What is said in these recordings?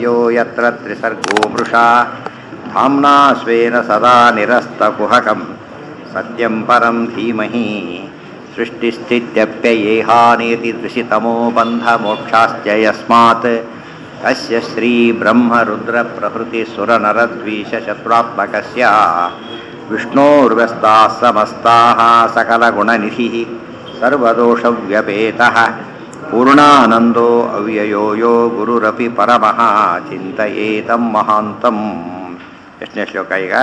यो यत्र त्रिसर्गो मृषा धाम्ना स्वेन सदा निरस्तकुहकं सत्यं परं धीमहि सृष्टिस्थित्यप्ययेहानेति दृशितमो बन्धमोक्षाश्च यस्मात् अस्य श्रीब्रह्मरुद्रप्रभृतिसुरनरद्वीषशत्रुरात्मकस्य विष्णोर्व्यस्ताः समस्ताः सकलगुणनिधिः सर्वदोषव्यपेतः पूर्णानन्दो ಅವ್ಯಯೋ ಯೋ ಗುರುರಪಿ ಪರಮಃ ಚಿಂತಯೇತಂ ಮಹಾಂತಂ ಎಷ್ಟನೇ ಶ್ಲೋಕ ಈಗ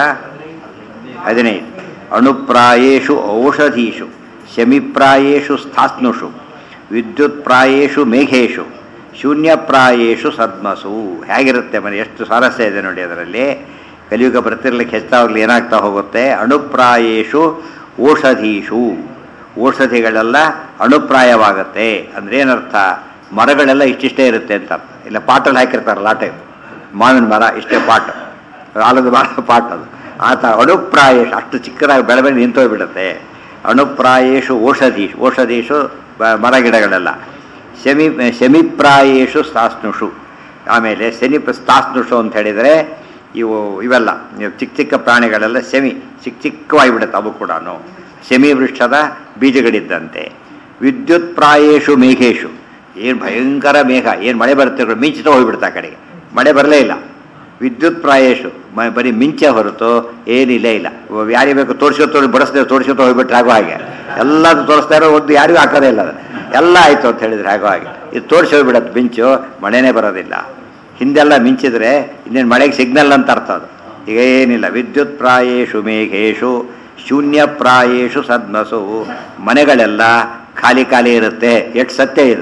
ಹದಿನೈದು ಅಣುಪ್ರಾಯೇಷು ಔಷಧೀಷು ಶಮಿಪ್ರಾಯೇಷು ಸ್ಥಾಸ್ನುಷು ವಿದ್ಯುತ್ಪ್ರಾಯೇಷು ಮೇಘೇಶು ಶೂನ್ಯಪ್ರಾಯೇಷು ಸದ್ಮಸು ಹೇಗಿರುತ್ತೆ ಮನೆ ಎಷ್ಟು ಸ್ವಾರಸ್ಯ ಇದೆ ನೋಡಿ ಅದರಲ್ಲಿ ಕಲಿಯುಗ ಬರ್ತಿರ್ಲಿಕ್ಕೆ ಹೆಚ್ಚಾಗಲಿ ಏನಾಗ್ತಾ ಹೋಗುತ್ತೆ ಅಣುಪ್ರಾಯೇಷು ಔಷಧೀಷು ಔಷಧಿಗಳೆಲ್ಲ ಅಣುಪ್ರಾಯವಾಗುತ್ತೆ ಅಂದ್ರೆ ಏನರ್ಥ ಮರಗಳೆಲ್ಲ ಇಷ್ಟಿಷ್ಟೇ ಇರುತ್ತೆ ಅಂತ ಅರ್ಥ ಇಲ್ಲ ಪಾಟಲ್ಲಿ ಹಾಕಿರ್ತಾರೆ ಲಾಟೆ ಮಾವಿನ ಮರ ಇಷ್ಟೇ ಪಾಟ್ ಆಲದ ಮರ ಪಾಟ್ ಅದು ಆತ ಅಣುಪ್ರಾಯೇಶು ಅಷ್ಟು ಚಿಕ್ಕದಾಗಿ ಬೆಳೆ ಬೆಳೆ ನಿಂತೋಗ್ಬಿಡುತ್ತೆ ಅಣುಪ್ರಾಯೇಶು ಔಷಧೀಶು ಔಷಧೀಶು ಮರ ಗಿಡಗಳೆಲ್ಲ ಶಮಿ ಶಮಿಪ್ರಾಯೇಶು ಸ್ಥಾಸ್ನುಷು ಆಮೇಲೆ ಶನಿ ಸ್ಥಾಸ್ನುಷು ಅಂತ ಹೇಳಿದರೆ ಇವು ಇವೆಲ್ಲ ಚಿಕ್ಕ ಚಿಕ್ಕ ಪ್ರಾಣಿಗಳೆಲ್ಲ ಶಮಿ ಚಿಕ್ಕ ಚಿಕ್ಕವಾಗಿಬಿಡುತ್ತೆ ಅವು ಕೂಡ ಶಮಿ ವೃಕ್ಷದ ಬೀಜಗಳಿದ್ದಂತೆ ವಿದ್ಯುತ್ ಪ್ರಾಯೇಶು ಮೇಘೇಶು ಏನು ಭಯಂಕರ ಮೇಘ ಏನು ಮಳೆ ಬರುತ್ತೆ ಮಿಂಚುತ್ತಾ ಹೋಗ್ಬಿಡ್ತಾ ಆ ಕಡೆಗೆ ಮಳೆ ಬರಲೇ ಇಲ್ಲ ವಿದ್ಯುತ್ ಪ್ರಾಯೇಶು ಮ ಬರೀ ಮಿಂಚೆ ಹೊರತು ಏನಿಲ್ಲ ಇಲ್ಲ ಯಾರಿಗೆ ಬೇಕು ತೋರಿಸ್ಕೊ ತೋರಿಸಿ ಬಡಿಸ್ದೆ ತೋರಿಸ್ಕೊತ ಹೋಗ್ಬಿಟ್ರೆ ಆಗೋ ಹಾಗೆ ಎಲ್ಲದು ತೋರಿಸ್ತಾ ಇರೋ ಒಂದು ಯಾರಿಗೂ ಹಾಕೋದೇ ಇಲ್ಲ ಅದು ಎಲ್ಲ ಆಯಿತು ಅಂತ ಹೇಳಿದ್ರೆ ಆಗೋ ಹಾಗೆ ಇದು ತೋರಿಸಿ ಹೋಗ್ಬಿಡತ್ತೆ ಮಿಂಚು ಮಳೆನೇ ಬರೋದಿಲ್ಲ ಹಿಂದೆಲ್ಲ ಮಿಂಚಿದ್ರೆ ಇನ್ನೇನು ಮಳೆಗೆ ಸಿಗ್ನಲ್ ಅಂತ ಅರ್ಥ ಅದು ಈಗ ಏನಿಲ್ಲ ವಿದ್ಯುತ್ ಪ್ರಾಯೇಶು ಮೇಘೇಶು ಶೂನ್ಯ ಪ್ರಾಯೇಶು ಸದ್ಮಸು ಮನೆಗಳೆಲ್ಲ ಖಾಲಿ ಖಾಲಿ ಇರುತ್ತೆ ಎಷ್ಟು ಸತ್ಯ ಇದು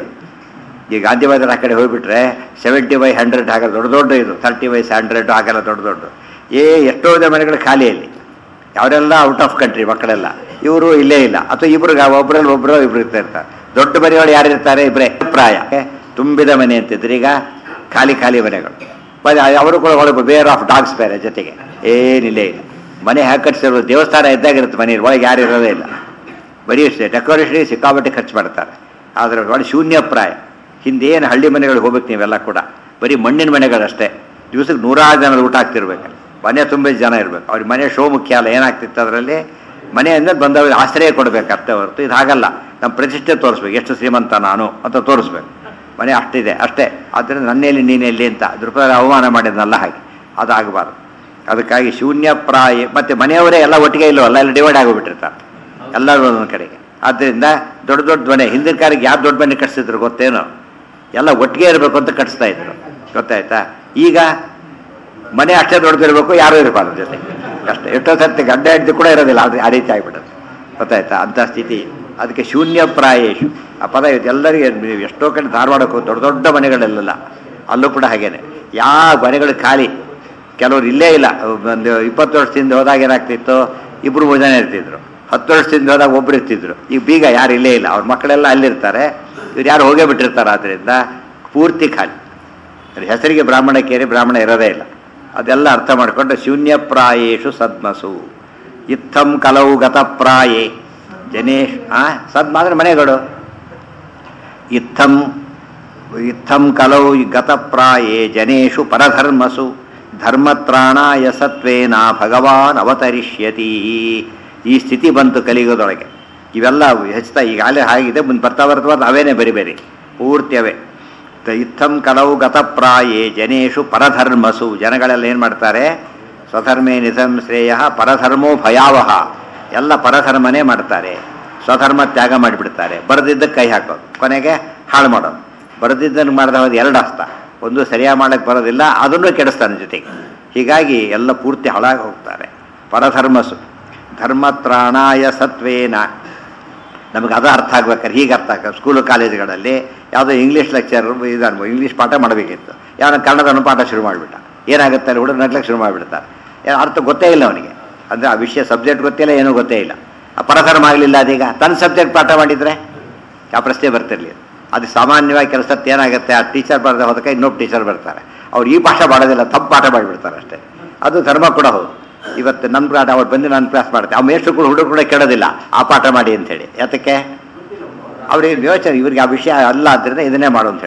ಈಗ ಗಾಂಧಿವಾದರ ಆ ಕಡೆ ಹೋಗ್ಬಿಟ್ರೆ ಸೆವೆಂಟಿ ಬೈ ಹಂಡ್ರೆಡ್ ಆಗಲ್ಲ ದೊಡ್ಡ ದೊಡ್ಡ ಇದು ತರ್ಟಿ ಬೈ ಹಂಡ್ರೆಡ್ ಆಗಲ್ಲ ದೊಡ್ಡ ದೊಡ್ಡ ಏ ಎಷ್ಟೋ ಜನ ಮನೆಗಳು ಖಾಲಿಯಲ್ಲಿ ಅವರೆಲ್ಲ ಔಟ್ ಆಫ್ ಕಂಟ್ರಿ ಮಕ್ಕಳೆಲ್ಲ ಇವರು ಇಲ್ಲೇ ಇಲ್ಲ ಅಥವಾ ಇಬ್ರಿಗೆ ಒಬ್ಬರಲ್ಲಿ ಒಬ್ಬರು ಇಬ್ರು ಇರ್ತಾ ಇರ್ತಾರೆ ದೊಡ್ಡ ಮನೆಗಳು ಯಾರು ಇರ್ತಾರೆ ಇಬ್ಬರೇ ಪ್ರಾಯ ತುಂಬಿದ ಮನೆ ಅಂತಿದ್ರೆ ಈಗ ಖಾಲಿ ಖಾಲಿ ಮನೆಗಳು ಮತ್ತೆ ಅವರು ಕೂಡ ಒಳಗೆ ಬೇರ್ ಆಫ್ ಡಾಗ್ಸ್ ಬೇರೆ ಜೊತೆಗೆ ಏನಿಲ್ಲೇ ಇಲ್ಲ ಮನೆ ಹಾಕಟ್ಸಿರೋ ದೇವಸ್ಥಾನ ಇದ್ದಾಗಿರುತ್ತೆ ಮನೆ ಒಳಗೆ ಯಾರು ಇರೋದೇ ಇಲ್ಲ ಬರೀ ಅಷ್ಟೇ ಡೆಕೋರೇಷನ್ಗೆ ಸಿಕ್ಕಾಬಟ್ಟೆ ಖರ್ಚು ಮಾಡ್ತಾರೆ ಆದರೆ ಒಳ್ಳೆ ಶೂನ್ಯ ಪ್ರಾಯ ಹಿಂದೆ ಏನು ಹಳ್ಳಿ ಮನೆಗಳಿಗೆ ಹೋಗ್ಬೇಕು ನೀವೆಲ್ಲ ಕೂಡ ಬರೀ ಮಣ್ಣಿನ ಮನೆಗಳಷ್ಟೇ ದಿವಸಕ್ಕೆ ನೂರಾರು ಜನ ಊಟ ಆಗ್ತಿರ್ಬೇಕು ಮನೆ ತುಂಬ ಜನ ಇರಬೇಕು ಅವ್ರಿಗೆ ಮನೆ ಶೋ ಮುಖ್ಯ ಅಲ್ಲ ಏನಾಗ್ತಿತ್ತು ಅದರಲ್ಲಿ ಮನೆ ಅಂದರೆ ಬಂದವ್ರಿಗೆ ಆಶ್ರಯ ಕೊಡಬೇಕು ಅಷ್ಟೇ ಹೊರತು ಇದು ಹಾಗಲ್ಲ ನಮ್ಮ ಪ್ರತಿಷ್ಠೆ ತೋರಿಸ್ಬೇಕು ಎಷ್ಟು ಶ್ರೀಮಂತ ನಾನು ಅಂತ ತೋರಿಸ್ಬೇಕು ಮನೆ ಅಷ್ಟಿದೆ ಅಷ್ಟೇ ಆದ್ದರಿಂದ ನನ್ನೆಲ್ಲಿ ನೀನೆಲ್ಲಿ ಅಂತ ಅದ್ರ ರೂಪಾಯಿ ಅವಮಾನ ಮಾಡಿದ್ನಲ್ಲ ಹಾಗೆ ಅದಾಗಬಾರ್ದು ಅದಕ್ಕಾಗಿ ಶೂನ್ಯ ಪ್ರಾಯ ಮತ್ತು ಮನೆಯವರೇ ಎಲ್ಲ ಒಟ್ಟಿಗೆ ಇಲ್ಲವಲ್ಲ ಎಲ್ಲ ಡಿವೈಡ್ ಆಗೋಗ್ಬಿಟ್ಟಿರ್ತಾರೆ ಎಲ್ಲರೂ ಒಂದೊಂದು ಕಡೆಗೆ ಆದ್ದರಿಂದ ದೊಡ್ಡ ದೊಡ್ಡ ಮನೆ ಹಿಂದಿನ ಕಾಲಕ್ಕೆ ಯಾವ ದೊಡ್ಡ ಮನೆ ಕಟ್ಸಿದ್ರು ಗೊತ್ತೇನೋ ಎಲ್ಲ ಒಟ್ಟಿಗೆ ಇರಬೇಕು ಅಂತ ಕಟ್ಸ್ತಾ ಇದ್ರು ಗೊತ್ತಾಯ್ತಾ ಈಗ ಮನೆ ಅಷ್ಟೇ ದೊಡ್ಡದಿರಬೇಕು ಯಾರೂ ಇರಬಾರ್ದು ಜೊತೆ ಅಷ್ಟೇ ಎಷ್ಟೋ ಸರ್ತಿ ಗಡ್ಡ ಹೆಂಡತಿ ಕೂಡ ಇರೋದಿಲ್ಲ ಅದು ಆ ರೀತಿ ಆಗಿಬಿಡುತ್ತೆ ಗೊತ್ತಾಯ್ತಾ ಅಂಥ ಸ್ಥಿತಿ ಅದಕ್ಕೆ ಶೂನ್ಯ ಪ್ರಾಯೇಶು ಆ ಪದ ಇದು ಎಲ್ಲರಿಗೆ ನೀವು ಎಷ್ಟೋ ಕಡೆ ಧಾರವಾಡಕ್ಕೆ ದೊಡ್ಡ ದೊಡ್ಡ ಮನೆಗಳೆಲ್ಲ ಅಲ್ಲೂ ಕೂಡ ಹಾಗೇನೆ ಯಾವ ಮನೆಗಳು ಖಾಲಿ ಕೆಲವರು ಇಲ್ಲೇ ಇಲ್ಲ ಒಂದು ಇಪ್ಪತ್ತು ವರ್ಷದಿಂದ ಹೋದಾಗ ಏನಾಗ್ತಿತ್ತು ಇಬ್ಬರು ಮೂರು ಜನ ಇರ್ತಿದ್ರು ಹತ್ತು ವರ್ಷದಿಂದ ಹೋದಾಗ ಒಬ್ರು ಇರ್ತಿದ್ರು ಈಗ ಬೀಗ ಯಾರು ಇಲ್ಲೇ ಇಲ್ಲ ಅವ್ರ ಮಕ್ಕಳೆಲ್ಲ ಅಲ್ಲಿರ್ತಾರೆ ಇವ್ರು ಯಾರು ಹೋಗೇ ಬಿಟ್ಟಿರ್ತಾರೆ ಆದ್ದರಿಂದ ಪೂರ್ತಿ ಖಾಲಿ ಹೆಸರಿಗೆ ಬ್ರಾಹ್ಮಣ ಕೇರಿ ಬ್ರಾಹ್ಮಣ ಇರೋದೇ ಇಲ್ಲ ಅದೆಲ್ಲ ಅರ್ಥ ಮಾಡಿಕೊಂಡು ಶೂನ್ಯ ಪ್ರಾಯೇಶು ಸದ್ಮಸು ಇತ್ತಂ ಕಲವು ಗತಪ್ರಾಯೇ ಜನೇಶ್ ಆ ಸದ್ಮ ಅಂದ್ರೆ ಮನೆಗಳು ಇತ್ತಂ ಇತ್ತಂ ಕಲವು ಗತಪ್ರಾಯೇ ಜನೇಶು ಪರಧರ್ಮಸು ಧರ್ಮತ್ರಾಣಾಯ ಸತ್ವೇನ ಭಗವಾನ್ ಅವತರಿಷ್ಯತಿ ಈ ಸ್ಥಿತಿ ಬಂತು ಕಲಿಯುಗದೊಳಗೆ ಇವೆಲ್ಲ ಹೆಚ್ಚುತ್ತಾ ಈಗಾಗಲೇ ಆಗಿದೆ ಮುಂದೆ ಬರ್ತಾ ಬರ್ತಾ ಬರ್ತಾ ಅವೇನೇ ಬೇರೆ ಬೇರೆ ಪೂರ್ತಿ ಅವೇ ಇತ್ತಂ ಕಲವು ಗತಪ್ರಾಯೇ ಜನೇಶು ಪರಧರ್ಮಸು ಜನಗಳೆಲ್ಲ ಏನು ಮಾಡ್ತಾರೆ ಸ್ವಧರ್ಮೇ ನಿಧಂ ಶ್ರೇಯ ಪರಧರ್ಮೋ ಭಯಾವಹ ಎಲ್ಲ ಪರಧರ್ಮನೇ ಮಾಡ್ತಾರೆ ಸ್ವಧರ್ಮ ತ್ಯಾಗ ಮಾಡಿಬಿಡ್ತಾರೆ ಬರೆದಿದ್ದಕ್ಕೆ ಕೈ ಹಾಕೋದು ಕೊನೆಗೆ ಹಾಳು ಮಾಡೋದು ಬರೆದಿದ್ದನ್ನು ಮಾಡಿದ ಹೋದ ಎರಡು ಹಸ್ತ ಒಂದು ಸರಿಯಾಗಿ ಮಾಡೋಕ್ಕೆ ಬರೋದಿಲ್ಲ ಅದನ್ನು ಕೆಡಿಸ್ತಾನೆ ಜೊತೆಗೆ ಹೀಗಾಗಿ ಎಲ್ಲ ಪೂರ್ತಿ ಹಾಳಾಗಿ ಹೋಗ್ತಾರೆ ಪರಧರ್ಮಸು ಧರ್ಮತ್ರಾಣಾಯ ಸತ್ವೇನ ನಮಗೆ ಅದು ಅರ್ಥ ಆಗ್ಬೇಕಾದ್ರೆ ಹೀಗೆ ಅರ್ಥ ಆಗ ಸ್ಕೂಲು ಕಾಲೇಜುಗಳಲ್ಲಿ ಯಾವುದೋ ಇಂಗ್ಲೀಷ್ ಲೆಕ್ಚರ್ ಇದನ್ನು ಇಂಗ್ಲೀಷ್ ಪಾಠ ಮಾಡಬೇಕಿತ್ತು ಯಾವನ ಕನ್ನಡವನ್ನು ಪಾಠ ಶುರು ಮಾಡಿಬಿಟ್ಟ ಏನಾಗುತ್ತೆ ಅಲ್ಲಿ ಹುಡುಗ ನಗ್ಲಕ್ಕೆ ಶುರು ಮಾಡಿಬಿಡ್ತಾರೆ ಅರ್ಥ ಗೊತ್ತೇ ಇಲ್ಲ ಅವನಿಗೆ ಅಂದರೆ ಆ ವಿಷಯ ಸಬ್ಜೆಕ್ಟ್ ಗೊತ್ತಿಲ್ಲ ಏನೂ ಗೊತ್ತೇ ಇಲ್ಲ ಆ ಪರಧರ್ಮ ಆಗಲಿಲ್ಲ ಅದೀಗ ತನ್ನ ಸಬ್ಜೆಕ್ಟ್ ಪಾಠ ಮಾಡಿದರೆ ಆ ಪ್ರಶ್ನೆ ಬರ್ತಿರ್ಲಿ ಅದು ಸಾಮಾನ್ಯವಾಗಿ ಕೆಲಸಕ್ಕೆ ಏನಾಗುತ್ತೆ ಆ ಟೀಚರ್ ಬರೆದ ಹೋದಕ್ಕೆ ಇನ್ನೊಬ್ಬ ಟೀಚರ್ ಬರ್ತಾರೆ ಅವ್ರು ಈ ಪಾಠ ಮಾಡೋದಿಲ್ಲ ತಪ್ಪು ಪಾಠ ಮಾಡಿಬಿಡ್ತಾರೆ ಅಷ್ಟೇ ಅದು ಧರ್ಮ ಕೂಡ ಹೌದು ಇವತ್ತು ನನ್ನ ಪಾಠ ಅವ್ರು ಬಂದು ನಾನು ಕ್ಲಾಸ್ ಮಾಡ್ತಾರೆ ಆ ಮೇಷ್ಟ್ರು ಕೂಡ ಹುಡುಗರು ಕೂಡ ಕೇಳೋದಿಲ್ಲ ಆ ಪಾಠ ಮಾಡಿ ಅಂತೇಳಿ ಯಾತಕ್ಕೆ ಅವ್ರಿಗೆ ಯೋಚನೆ ಇವ್ರಿಗೆ ಆ ವಿಷಯ ಅಲ್ಲ ಆದ್ದರಿಂದ ಇದನ್ನೇ ಮಾಡು ಅಂತ ಹೇಳ್ತಾರೆ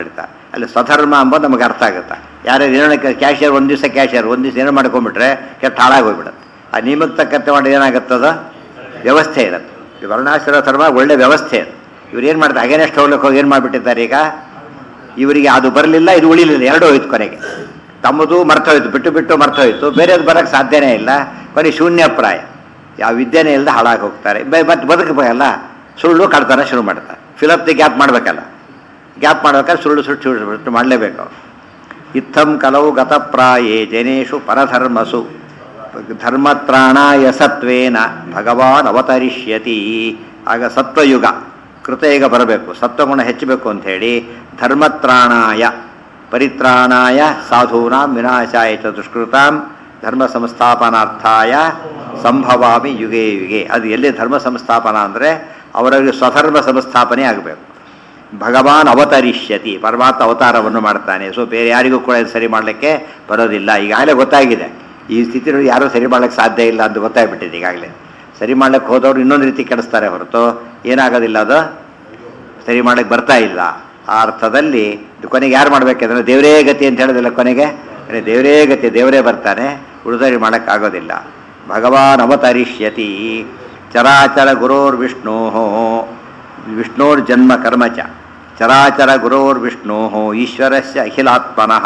ಅಲ್ಲಿ ಸ್ವಧರ್ಮ ಅಂಬೋದು ನಮಗೆ ಅರ್ಥ ಆಗುತ್ತೆ ಯಾರ್ಯಾರು ಏನೋ ಕ್ಯಾಶಿಯರ್ ಒಂದು ದಿವಸ ಕ್ಯಾಶಿಯರ್ ಒಂದು ದಿವಸ ಏನೋ ಮಾಡ್ಕೊಂಡ್ಬಿಟ್ರೆ ಕೆಟ್ಟ ಹಾಳಾಗೋಗ್ಬಿಡುತ್ತೆ ಆ ನಿಯಮಕ್ಕೆ ತಕ್ಕಂತೆ ಮಾಡಿ ಏನಾಗುತ್ತದ ವ್ಯವಸ್ಥೆ ಇರುತ್ತೆ ಈ ವರ್ಣಾಶ್ರಮ ಧರ್ಮ ಒಳ್ಳೆ ವ್ಯವಸ್ಥೆ ಅದು ಇವ್ರು ಏನು ಮಾಡ್ತಾರೆ ಅಗೇನೆಸ್ಟ್ ಹೋಗ್ಲಿಕ್ಕೆ ಹೋಗಿ ಏನು ಮಾಡಿಬಿಟ್ಟಿದ್ದಾರೆ ಈಗ ಇವರಿಗೆ ಅದು ಬರಲಿಲ್ಲ ಇದು ಉಳಿಲಿಲ್ಲ ಎರಡೂ ಹೋಯ್ತು ಕೊನೆಗೆ ತಮ್ಮದು ಮರ್ತೋಯ್ತು ಬಿಟ್ಟು ಬಿಟ್ಟು ಮರ್ತೋಯ್ತು ಬೇರೆದು ಬರೋಕ್ಕೆ ಸಾಧ್ಯನೇ ಇಲ್ಲ ಕೊನೆ ಶೂನ್ಯಪ್ರಾಯ ಯಾವ ವಿದ್ಯೆನೇ ಇಲ್ಲದೆ ಹಾಳಾಗಿ ಹೋಗ್ತಾರೆ ಬೆ- ಮತ್ತೆ ಬದುಕಬೇಕಲ್ಲ ಸುಳ್ಳು ಕಳ್ತನ ಶುರು ಮಾಡ್ತಾರೆ ಫಿಲಪ್ ದಿ ಗ್ಯಾಪ್ ಮಾಡಬೇಕಲ್ಲ ಗ್ಯಾಪ್ ಮಾಡ್ಬೇಕಾದ್ರೆ ಸುಳ್ಳು ಸುಳ್ಳು ಸುಳ್ಳು ಸುಳ್ಳು ಮಾಡಲೇಬೇಕು ಇತ್ತಂ ಕಲವು ಗತಪ್ರಾಯೇ ಜನೇಶು ಪರಧರ್ಮಸು ಧರ್ಮತ್ರಾಣಾಯ ಸತ್ವೇನ ಭಗವಾನ್ ಅವತರಿಷ್ಯತಿ ಆಗ ಸತ್ವಯುಗ ಕೃತಯುಗ ಬರಬೇಕು ಸತ್ವಗುಣ ಹೆಚ್ಚಬೇಕು ಅಂತ ಹೇಳಿ ಧರ್ಮತ್ರಾಣಾಯ ಪರಿತ್ರಾಣಾಯ ಸಾಧೂನಾಂ ವಿನಾಶಾಯ ಚ ದುಷ್ಕೃತಾಂ ಧರ್ಮ ಸಂಸ್ಥಾಪನಾರ್ಥಾಯ ಸಂಭವಾಮಿ ಯುಗೆ ಯುಗೆ ಅದು ಎಲ್ಲಿ ಧರ್ಮ ಸಂಸ್ಥಾಪನಾ ಅಂದರೆ ಅವರಿಗೆ ಸ್ವಧರ್ಮ ಸಂಸ್ಥಾಪನೆ ಆಗಬೇಕು ಭಗವಾನ್ ಅವತರಿಷ್ಯತಿ ಪರಮಾತ್ಮ ಅವತಾರವನ್ನು ಮಾಡ್ತಾನೆ ಸೊ ಬೇರೆ ಯಾರಿಗೂ ಕೂಡ ಇದು ಸರಿ ಮಾಡಲಿಕ್ಕೆ ಬರೋದಿಲ್ಲ ಈಗಾಗಲೇ ಗೊತ್ತಾಗಿದೆ ಈ ಸ್ಥಿತಿಯಲ್ಲಿ ಯಾರೂ ಸರಿ ಮಾಡ್ಲಿಕ್ಕೆ ಸಾಧ್ಯ ಇಲ್ಲ ಅಂತ ಗೊತ್ತಾಗ್ಬಿಟ್ಟಿದೆ ಈಗಾಗಲೇ ಸರಿ ಮಾಡ್ಲಿಕ್ಕೆ ಹೋದವ್ರು ಇನ್ನೊಂದು ರೀತಿ ಕೆಡಿಸ್ತಾರೆ ಹೊರತು ಏನಾಗೋದಿಲ್ಲ ಅದು ಸರಿ ಮಾಡಕ್ಕೆ ಬರ್ತಾ ಇಲ್ಲ ಆ ಅರ್ಥದಲ್ಲಿ ಇದು ಕೊನೆಗೆ ಯಾರು ಮಾಡಬೇಕಂದ್ರೆ ದೇವರೇ ಗತಿ ಅಂತ ಹೇಳೋದಿಲ್ಲ ಕೊನೆಗೆ ಕೊನೆ ದೇವರೇ ಗತಿ ದೇವರೇ ಬರ್ತಾನೆ ಉಳಿದರಿ ಮಾಡೋಕ್ಕಾಗೋದಿಲ್ಲ ಭಗವಾನ್ ಅವತರಿಷ್ಯತಿ ಚರಾಚರ ಗುರೋರ್ ವಿಷ್ಣೋ ವಿಷ್ಣೋರ್ ಜನ್ಮ ಕರ್ಮ ಚ ಚರಾಚರ ಗುರೋರ್ ವಿಷ್ಣೋ ಈಶ್ವರಸ್ಯ ಅಖಿಲಾತ್ಮನಃ